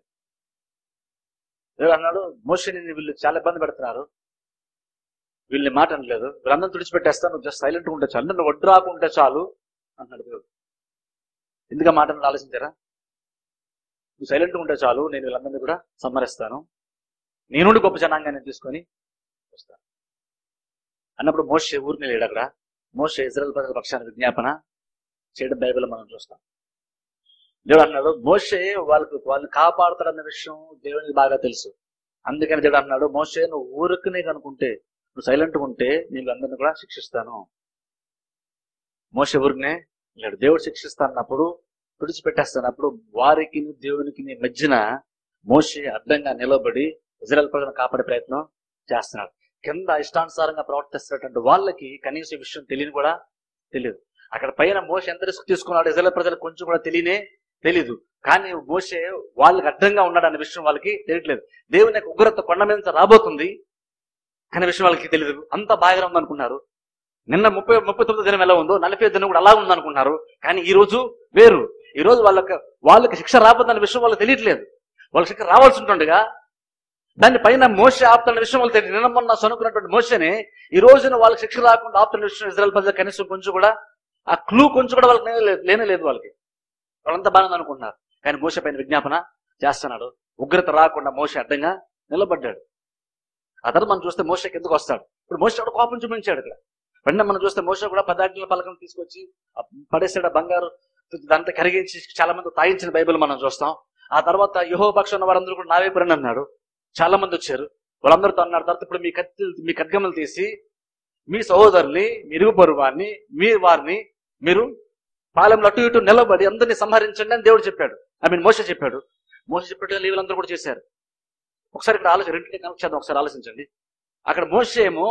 దేవుడు అన్నాడు మోసని వీళ్ళు చాలా ఇబ్బంది పెడుతున్నారు వీళ్ళని మాట అనలేదు వీళ్ళందరూ తుడిచిపెట్టేస్తా నువ్వు జస్ట్ సైలెంట్ ఉంటే చాలు నువ్వు వడ్డు రాకుంటే చాలు అన్నాడు దేవుడు ఎందుకు ఆ మాట అన్నది ఆలోచించారా నువ్వు సైలెంట్ ఉంటే చాలు నేను వీళ్ళందరినీ కూడా సంహరిస్తాను నీ నుండి గొప్ప జనాంగాన్ని తీసుకొని వస్తాను అన్నప్పుడు మోసే ఊరిని లేడు అక్కడ మోసే ఇజ్రాయల్ ప్రజల పక్షాన్ని విజ్ఞాపన చేయడం బైబిల్ మనం చూస్తాం దేవుడు అన్నాడు మోసే వాళ్ళకు వాళ్ళని కాపాడుతాడన్న విషయం దేవునికి బాగా తెలుసు అందుకని దేవుడు అన్నాడు మోసే నువ్వు ఊరుకునే కనుకుంటే నువ్వు సైలెంట్ ఉంటే నేను అందరిని కూడా శిక్షిస్తాను మోసే ఊరినే లేడు దేవుడు శిక్షిస్తానప్పుడు తుడిచిపెట్టేస్తానప్పుడు వారికి దేవునికి మధ్యన మోసే అడ్డంగా నిలబడి ఇజ్రాయల్ ప్రజలను కాపాడే ప్రయత్నం చేస్తున్నాడు కింద ఇష్టానుసారంగా ప్రవర్తిస్తున్నటువంటి వాళ్ళకి కనీసం ఈ విషయం తెలియని కూడా తెలియదు అక్కడ పైన మోస ఎంత రిస్క్ తీసుకున్నాడు ఇజ్రాయల్ ప్రజలకు కొంచెం కూడా తెలియనే తెలీదు కానీ మోసే వాళ్ళకి అడ్డంగా ఉన్నాడు అనే విషయం వాళ్ళకి తెలియట్లేదు దేవుని యొక్క ఉగ్రత కొండ మీద నుంచి రాబోతుంది అనే విషయం వాళ్ళకి తెలియదు అంత బాగా ఉందనుకున్నారు నిన్న ముప్పై ముప్పై తొమ్మిది దినం ఎలా ఉందో నలభై దినం కూడా అలా ఉందనుకున్నారు కానీ ఈ రోజు వేరు ఈ రోజు వాళ్ళకి వాళ్ళకి శిక్ష రాబోతుందన్న విషయం వాళ్ళకి తెలియట్లేదు వాళ్ళకి శిక్ష రావాల్సి ఉంటుండగా దాని పైన మోస ఆపుతున్న విషయం వాళ్ళకి తెలియదు నిన్న మొన్న సనుకున్నటువంటి మోసని ఈ రోజున వాళ్ళకి శిక్ష రాకుండా ఆపుతున్న విషయం ఇజ్రాయల్ ప్రజలు కనీసం కొంచెం కూడా ఆ క్లూ కొంచెం కూడా వాళ్ళకి లేనే లేదు- లేనే లేదు వాళ్ళకి వాళ్ళంతా బాగా అనుకుంటున్నారు కానీ మోస పైన విజ్ఞాపన చేస్తున్నాడు ఉగ్రత రాకుండా మోస అడ్డంగా నిలబడ్డాడు ఆ తర్వాత మనం చూస్తే మోస కిందకు వస్తాడు ఇప్పుడు మోస కూడా కోపం చూపించాడు ఇక్కడ వెంటనే మనం చూస్తే మోస కూడా పదాజ్ఞల పలకం తీసుకొచ్చి ఆ పడేసాడు ఆ బంగారు దాంతో కరిగించి చాలా మంది తాగించిన బైబిల్ మనం చూస్తాం ఆ తర్వాత యుహో పక్షం ఉన్న వారందరూ కూడా నా వైపు రండి అన్నాడు చాలా మంది వచ్చారు వాళ్ళందరితో అన్నారు తర్వాత ఇప్పుడు మీ కత్తి మీ ఖడ్గములు తీసి మీ సహోదరుని మీ ఇరుగు పొరువాన్ని మీ వారిని మీరు పాలెంలో అటు ఇటు నిలబడి అందరినీ సంహరించండి అని దేవుడు చెప్పాడు ఐ మీన్ మోస చెప్పాడు మోస చెప్పినట్టుగా వీళ్ళందరూ కూడా చేశారు ఒకసారి ఇక్కడ ఆలోచన రెండింటి కనెక్ట్ చేద్దాం ఒకసారి ఆలోచించండి అక్కడ మోషే ఏమో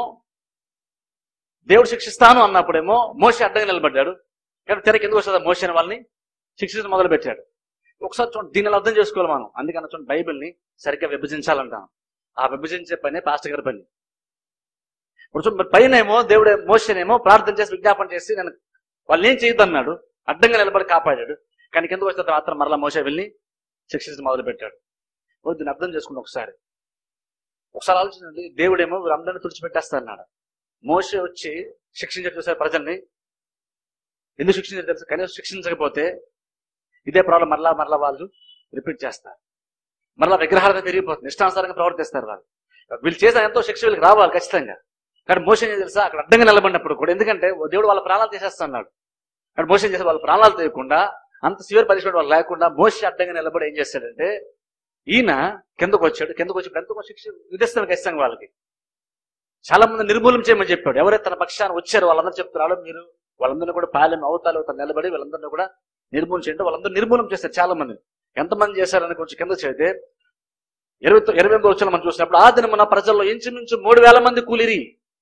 దేవుడు శిక్షిస్తాను అన్నప్పుడేమో మోషే అడ్డంగా నిలబడ్డాడు కానీ తెరకి ఎందుకు వస్తుంది మోషే అనే వాళ్ళని శిక్షించడం మొదలు పెట్టాడు ఒకసారి చూడండి దీన్ని ఎలా అర్థం చేసుకోవాలి మనం అందుకని చూడండి బైబిల్ని సరిగ్గా విభజించాలంటాం ఆ విభజించే పనే పాస్టర్ గారి పని ఇప్పుడు చూడండి పైన ఏమో దేవుడే మోషనేమో ప్రార్థన చేసి విజ్ఞాపన చేసి నేను వాళ్ళు ఏం చేయొద్దు అన్నాడు అడ్డంగా నిలబడి కాపాడాడు కానీ కిందకు వచ్చిన తర్వాత మరలా మోసే వెళ్ళి శిక్షించడం మొదలు పెట్టాడు ఓ దీన్ని అర్థం చేసుకుని ఒకసారి ఒకసారి ఆలోచించండి దేవుడేమో వీరందరినీ తుడిచిపెట్టేస్తా అన్నాడు మోసే వచ్చి శిక్షించడం చూసారు ప్రజల్ని ఎందుకు శిక్షించారు తెలుసు కనీసం శిక్షించకపోతే ఇదే ప్రాబ్లం మరలా మరలా వాళ్ళు రిపీట్ చేస్తారు మరలా విగ్రహాలుగా పెరిగిపోతుంది ఇష్టానుసారంగా ప్రవర్తిస్తారు వాళ్ళు వీళ్ళు చేసిన ఎంతో శిక్ష వీళ్ళకి రావాలి ఖచ్చితంగా కానీ మోసం ఏం తెలుసా అక్కడ అడ్డంగా నిలబడినప్పుడు కూడా ఎందుకంటే దేవుడు వాళ్ళ ప్రాణాలు తీసేస్తున్నాడు అక్కడ మోసం చేసి వాళ్ళ ప్రాణాలు తీయకుండా అంత సివియర్ పనిష్మెంట్ వాళ్ళు లేకుండా మోస అడ్డంగా నిలబడి ఏం చేస్తాడంటే ఈయన కిందకు వచ్చాడు కిందకు వచ్చి ఎంతో శిక్ష విధిస్తాను ఖచ్చితంగా వాళ్ళకి చాలా మంది నిర్మూలన చేయమని చెప్పాడు ఎవరైతే తన పక్షాన్ని వచ్చారో వాళ్ళందరూ చెప్తున్నారో మీరు వాళ్ళందరినీ కూడా పాలెం అవతాలు అవతల నిలబడి వాళ్ళందరినీ కూడా నిర్మూలన చేయండి వాళ్ళందరూ నిర్మూలన చేస్తారు చాలా మంది ఎంతమంది చేశారని కొంచెం కింద చేస్తే ఇరవై తొ- ఇరవై ఎనిమిది వచ్చిన మనం చూసినప్పుడు ఆ దినమున ప్రజల్లో ఇంచుమించు మూడు వేల మంది కూలిరి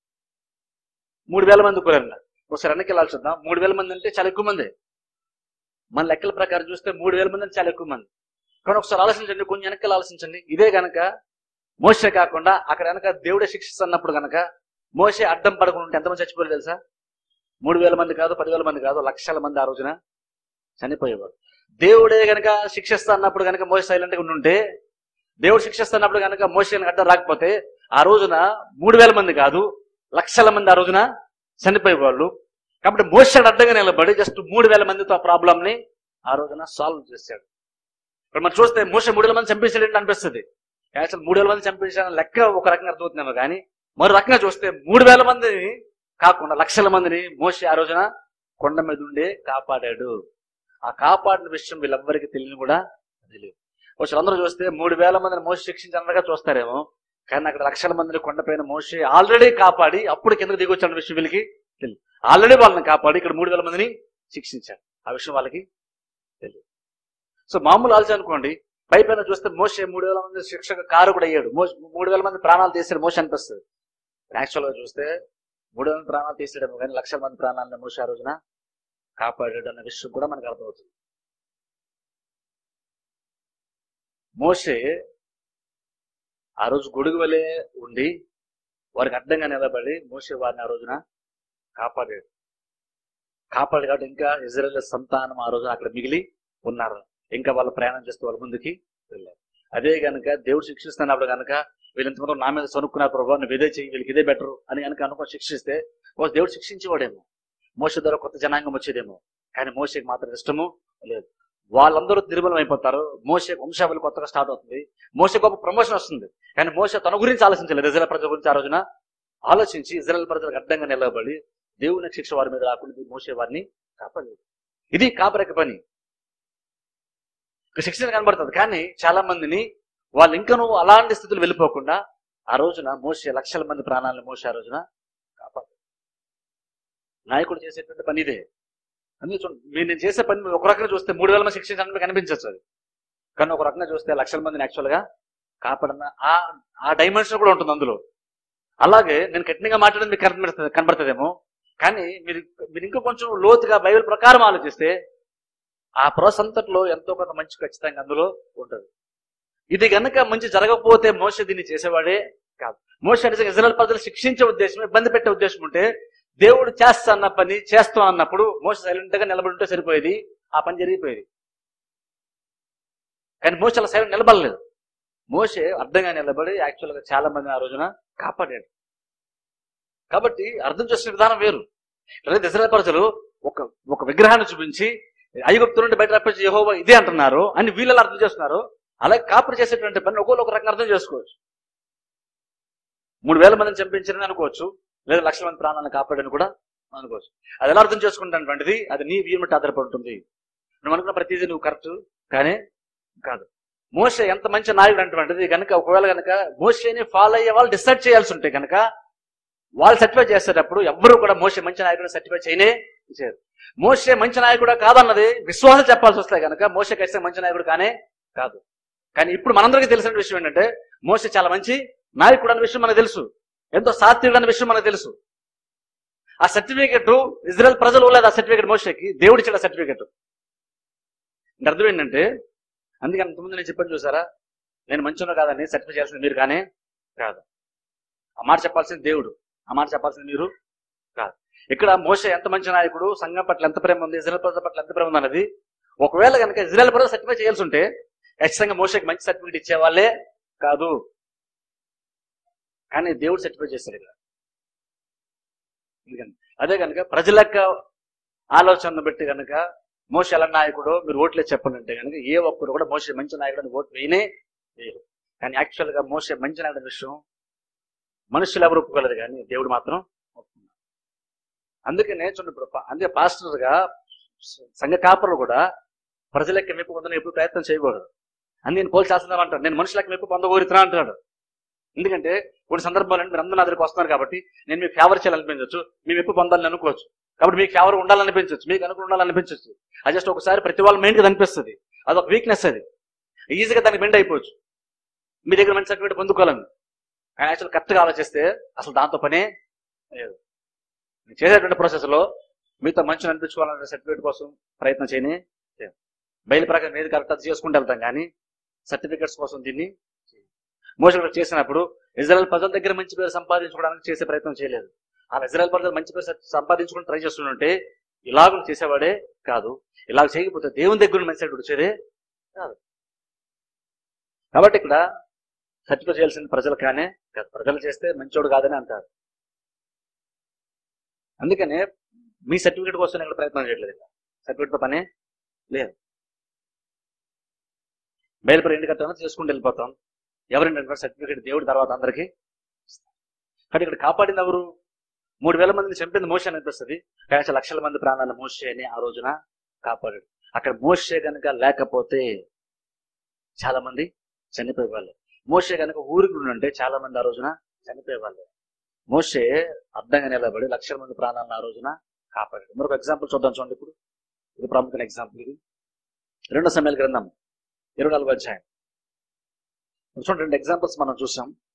మూడు వేల మంది కూలిరి ఒకసారి వెనక్కి వెళ్ళాలి చూద్దాం మూడు వేల మంది అంటే చాలా ఎక్కువ మంది మన లెక్కల ప్రకారం చూస్తే మూడు వేల మంది అంటే చాలా ఎక్కువ మంది కానీ ఒకసారి ఆలోచించండి కొంచెం వెనక్కి వెళ్ళి ఆలోచించండి ఇదే గనక మోసే కాకుండా అక్కడ వెనక దేవుడే శిక్షిస్తున్నప్పుడు గనక మోసే అడ్డం పడకుండా ఉంటే ఎంతమంది చచ్చిపోయారు తెలుసా మూడు వేల మంది కాదు పదివేల మంది కాదు లక్షల మంది ఆ రోజున చనిపోయేవారు దేవుడే గనక శిక్షిస్తా అన్నప్పుడు గనక మోస సైలెంట్ గా ఉంటే దేవుడు శిక్షిస్తున్నప్పుడు గనక మోసే అడ్డం రాకపోతే ఆ రోజున మూడు వేల మంది కాదు లక్షల మంది ఆ రోజున చనిపోయేవాళ్ళు కాబట్టి మోస అడ్డంగా నిలబడి జస్ట్ మూడు వేల మందితో ఆ ప్రాబ్లం ని ఆ రోజున సాల్వ్ చేశాడు ఇప్పుడు మనం చూస్తే మోస మూడు వేల మంది చంపేసాడు అనిపిస్తుంది అసలు మూడు వేల మంది చంపేసాడు లెక్క ఒక రకంగా అర్థమవుతుందేమో కానీ మరో రకంగా చూస్తే మూడు వేల మందిని కాకుండా లక్షల మందిని మోసే ఆ రోజున కొండ మీద ఉండే కాపాడాడు ఆ కాపాడిన విషయం వీళ్ళెవ్వరికి తెలియని కూడా తెలియదు ఒకసారి అందరూ చూస్తే మూడు వేల మందిని మోసి శిక్షించినగా చూస్తారేమో కానీ అక్కడ లక్షల మందిని కొండపైన మోసి ఆల్రెడీ కాపాడి అప్పుడు కిందకు దిగొచ్చిన విషయం వీళ్ళకి తెలియదు ఆల్రెడీ వాళ్ళని కాపాడి ఇక్కడ మూడు వేల మందిని శిక్షించాడు ఆ విషయం వాళ్ళకి తెలియదు సో మామూలు ఆలోచన అనుకోండి పై పైన చూస్తే మోసే మూడు వేల మంది శిక్షక కారకుడు అయ్యాడు మోస మూడు వేల మంది ప్రాణాలు తీసాడు మోస అనిపిస్తుంది యాక్చువల్ గా చూస్తే మూడు వేల మంది ప్రాణాలు తీసాడేమో కానీ లక్షల మంది ప్రాణాలను మోస ఆ రోజున కాపాడాడు అన్న విషయం కూడా మనకు అర్థమవుతుంది మోసే ఆ రోజు గొడుగు వలె ఉండి వారికి అడ్డంగా నిలబడి మోసే వారిని ఆ రోజున కాపాడాడు కాపాడు కాబట్టి ఇంకా ఇజ్రాయల్ సంతానం ఆ రోజున అక్కడ మిగిలి ఉన్నారు ఇంకా వాళ్ళు ప్రయాణం చేస్తూ వాళ్ళ ముందుకి వెళ్ళారు అదే గనుక దేవుడు శిక్షిస్తున్నప్పుడు గనుక వీళ్ళు ఇంతమంది నా మీద సనుక్కున్నారు ప్రభావ నువ్వు ఇదే చెయ్యి వీళ్ళకి ఇదే బెటర్ అని కనుక అనుకో శిక్షిస్తే ఓ దేవుడు శిక్షించేవాడేమో మోస ద్వారా కొత్త జనాంగం వచ్చేదేమో కానీ మోసకి మాత్రం ఇష్టము లేదు వాళ్ళందరూ నిర్మూలం అయిపోతారు మోసే వంశావళి కొత్తగా స్టార్ట్ అవుతుంది మోసే గొప్ప ప్రమోషన్ వస్తుంది కానీ మోస తన గురించి ఆలోచించలేదు ఇజ్రాయల్ ప్రజల గురించి ఆ రోజున ఆలోచించి ఇజ్రాయల్ ప్రజలకు అడ్డంగా నిలబడి దేవుని శిక్ష వారి మీద రాకుండా మోసే వారిని కాపాడలేదు ఇది కాపరక పని ఒక శిక్షణ కనబడుతుంది కానీ చాలా మందిని వాళ్ళు ఇంకా నువ్వు అలాంటి స్థితిలో వెళ్ళిపోకుండా ఆ రోజున మోసే లక్షల మంది ప్రాణాలను మోసే ఆ రోజున కాపాడు నాయకుడు చేసేటువంటి పని ఇదే అందుకే చూడండి మీరు నేను చేసే పని మీరు ఒక రకంగా చూస్తే మూడు వేల మంది శిక్షించడానికి కనిపించచ్చు అది కానీ ఒక రకంగా చూస్తే లక్షల మందిని యాక్చువల్ గా కాపాడన ఆ ఆ డైమెన్షన్ కూడా ఉంటుంది అందులో అలాగే నేను కఠినంగా మాట్లాడడం మీకు కనబడుతుంది కనబడుతుందేమో కానీ మీరు మీరు ఇంకా కొంచెం లోతుగా బైబిల్ ప్రకారం ఆలోచిస్తే ఆ ప్రాసెస్ అంతట్లో ఎంతో కొంత మంచి ఖచ్చితంగా అందులో ఉంటుంది ఇది గనక మంచి జరగకపోతే మోస దీన్ని చేసేవాడే కాదు మోస నిజంగా ఇజ్రాయల్ ప్రజలు శిక్షించే ఉద్దేశం ఇబ్బంది పెట్టే ఉద్దేశం ఉంటే దేవుడు చేస్తా అన్న పని చేస్తాం అన్నప్పుడు మోస సైలెంట్ గా నిలబడి ఉంటే సరిపోయేది ఆ పని జరిగిపోయేది కానీ మోస అలా సైలెంట్ నిలబడలేదు మోసే అడ్డంగా నిలబడి యాక్చువల్ గా చాలా మంది ఆ రోజున కాపాడాడు కాబట్టి అర్థం చేసుకునే విధానం వేరు లేదా ఇజ్రాయల్ ప్రజలు ఒక ఒక విగ్రహాన్ని చూపించి ఐగుప్తు నుండి బయట రప్పించి యెహోవా ఇదే అంటున్నారు అని వీళ్ళని అర్థం చేస్తున్నారు అలాగే కాపురి చేసేటువంటి పని ఒక్కొక్కరు ఒక రకంగా అర్థం చేసుకోవచ్చు మూడు వేల మందిని చంపించారని అనుకోవచ్చు లేదా లక్షల మంది ప్రాణాలను కాపాడని కూడా అనుకోవచ్చు అది ఎలా అర్థం చేసుకుంటానటువంటిది అది నీ వీరు బట్టి ఆధారపడి ఉంటుంది నువ్వు అనుకున్న ప్రతిదీ నువ్వు కరెక్ట్ కానీ కాదు మోసే ఎంత మంచి నాయకుడు అటువంటిది కనుక ఒకవేళ కనుక మోసేని ఫాలో అయ్యే వాళ్ళు డిసైడ్ చేయాల్సి ఉంటే కనుక వాళ్ళు సర్టిఫై చేసేటప్పుడు ఎవ్వరూ కూడా మోసే మంచి నాయకుడు సర్టిఫై చేయనే చేయరు మోసే మంచి నాయకుడు కాదన్నది విశ్వాసం చెప్పాల్సి వస్తే కనుక మోసే ఖచ్చితంగా మంచి నాయకుడు కానే కాదు కానీ ఇప్పుడు మనందరికీ తెలిసిన విషయం ఏంటంటే మోసే చాలా మంచి నాయకుడు అన్న విషయం మనకు తెలుసు ఎంతో సాత్వికుడు అన్న విషయం మనకు తెలుసు ఆ సర్టిఫికెట్ ఇజ్రాయెల్ ప్రజలు లేదు ఆ సర్టిఫికెట్ మోసేకి దేవుడు ఇచ్చిన సర్టిఫికెట్ అంటే అర్థం ఏంటంటే అందుకని అంతకుముందు నేను చెప్పని చూసారా నేను మంచిగా కాదని సర్టిఫై చేయాల్సింది మీరు కానీ కాదు ఆ మాట చెప్పాల్సింది దేవుడు ఆ మాట చెప్పాల్సింది మీరు కాదు ఇక్కడ మోస ఎంత మంచి నాయకుడు సంఘం పట్ల ఎంత ప్రేమ ఉంది ఇజ్రాయెల్ ప్రజల పట్ల ఎంత ప్రేమ ఉంది అన్నది ఒకవేళ కనుక ఇజ్రాయెల్ ప్రజలు సర్టిఫై చేయాల్సి ఉంటే ఖచ్చితంగా మోసకి మంచి సర్టిఫికేట్ ఇచ్చేవాళ్ళే కాదు కానీ దేవుడు సర్టిఫై చేశాడు ఇక్కడ ఎందుకని అదే కనుక ప్రజల యొక్క ఆలోచనను బట్టి కనుక మోస ఎలా నాయకుడో మీరు ఓట్లే చెప్పండి అంటే కనుక ఏ ఒక్కరు కూడా మోస మంచి నాయకుడు అని ఓటు వేయనే వేయరు కానీ యాక్చువల్ గా మోస మంచి నాయకుడు అనే విషయం మనుషులు ఎవరు ఒప్పుకోలేదు కానీ దేవుడు మాత్రం ఒప్పుకున్నాడు అందుకనే చూడండి ఇప్పుడు పా- అందుకే పాస్టర్ గా సంఘ కాపరులు కూడా ప్రజలకి మెప్పు పొందడం ఎప్పుడు ప్రయత్నం చేయకూడదు అని నేను పోల్ శాసనం అంటాడు నేను మనుషులకు మెప్పు పొందగోరుతున్నా అంటున్నాడు ఎందుకంటే కొన్ని సందర్భాలు మీరు అందరూ నా దగ్గరికి వస్తున్నారు కాబట్టి నేను మీకు ఫేవర్ చేయాలనిపించవచ్చు మీ మెప్పు పొందాలని అనుకోవచ్చు కాబట్టి మీకు ఫేవర్ ఉండాలనిపించవచ్చు మీకు అనుకుని ఉండాలనిపించవచ్చు అది జస్ట్ ఒకసారి ప్రతి వాళ్ళ మైండ్కి అనిపిస్తుంది అది ఒక వీక్నెస్ అది ఈజీగా దానికి బెండ్ అయిపోవచ్చు మీ దగ్గర మంచి సర్టిఫికేట్ పొందుకోవాలని కానీ యాక్చువల్ కరెక్ట్గా ఆలోచిస్తే అసలు దాంతో పనే లేదు నేను చేసేటువంటి ప్రాసెస్ లో మీతో మంచిని అనిపించుకోవాలనే సర్టిఫికేట్ కోసం ప్రయత్నం చేయని చేయం. బయలు ప్రకారం ఏది కరెక్ట్ అది చేసుకుంటూ వెళ్తాం కానీ సర్టిఫికేట్స్ కోసం దీన్ని చేయం. మోస కూడా చేసినప్పుడు ఇజ్రాయెల్ ప్రజల దగ్గర మంచి పేరు సంపాదించుకోవడానికి చేసే ప్రయత్నం చేయలేదు ఆ ఇజ్రాయెల్ ప్రజలు మంచి పేరు సంపాదించుకుని ట్రై చేస్తుంటే ఇలాగ చేసేవాడే కాదు ఇలాగ చేయకపోతే దేవుని దగ్గర నుండి మంచి సర్టిఫికేట్ వచ్చేదే కాదు కాబట్టి ఇక్కడ సర్టిఫికేట్ చేయాల్సింది ప్రజలు కానే కాదు ప్రజలు చేస్తే మంచోడు కాదని అంటారు అందుకనే మీ సర్టిఫికేట్ కోసం నేను ఇక్కడ ప్రయత్నం చేయట్లేదు సర్టిఫికేట్ తో పనే లేదు బయలుపరి ఎండు కట్టామో చేసుకుంటూ వెళ్ళిపోతాం ఎవరింటే సర్టిఫికేట్ దేవుడి తర్వాత అందరికీ ఇస్తాం. కానీ ఇక్కడ కాపాడింది ఎవరు మూడు వేల మందిని చంపింది మోసే అని అనిపిస్తుంది కానీ లక్షల మంది ప్రాణాల మోసే అని ఆ రోజున కాపాడాడు అక్కడ మోసే కనుక లేకపోతే చాలా మంది చనిపోయేవాళ్ళు మోసే కనుక ఊరికి ఉంటే చాలా మంది ఆ రోజున చనిపోయేవాళ్ళు మోసే అర్థంగా నిలబడి లక్షల మంది ప్రాణాలను ఆ రోజున కాపాడాడు మరొక ఎగ్జాంపుల్ చూద్దాం చూడండి ఇప్పుడు ఇది ప్రాముఖ్యమైన ఎగ్జాంపుల్ ఇది రెండో సమయాల గ్రంథం ఇరవై నాలుగు అధ్యాయం ఇప్పుడు చూడండి రెండు ఎగ్జాంపుల్స్ మనం చూసాం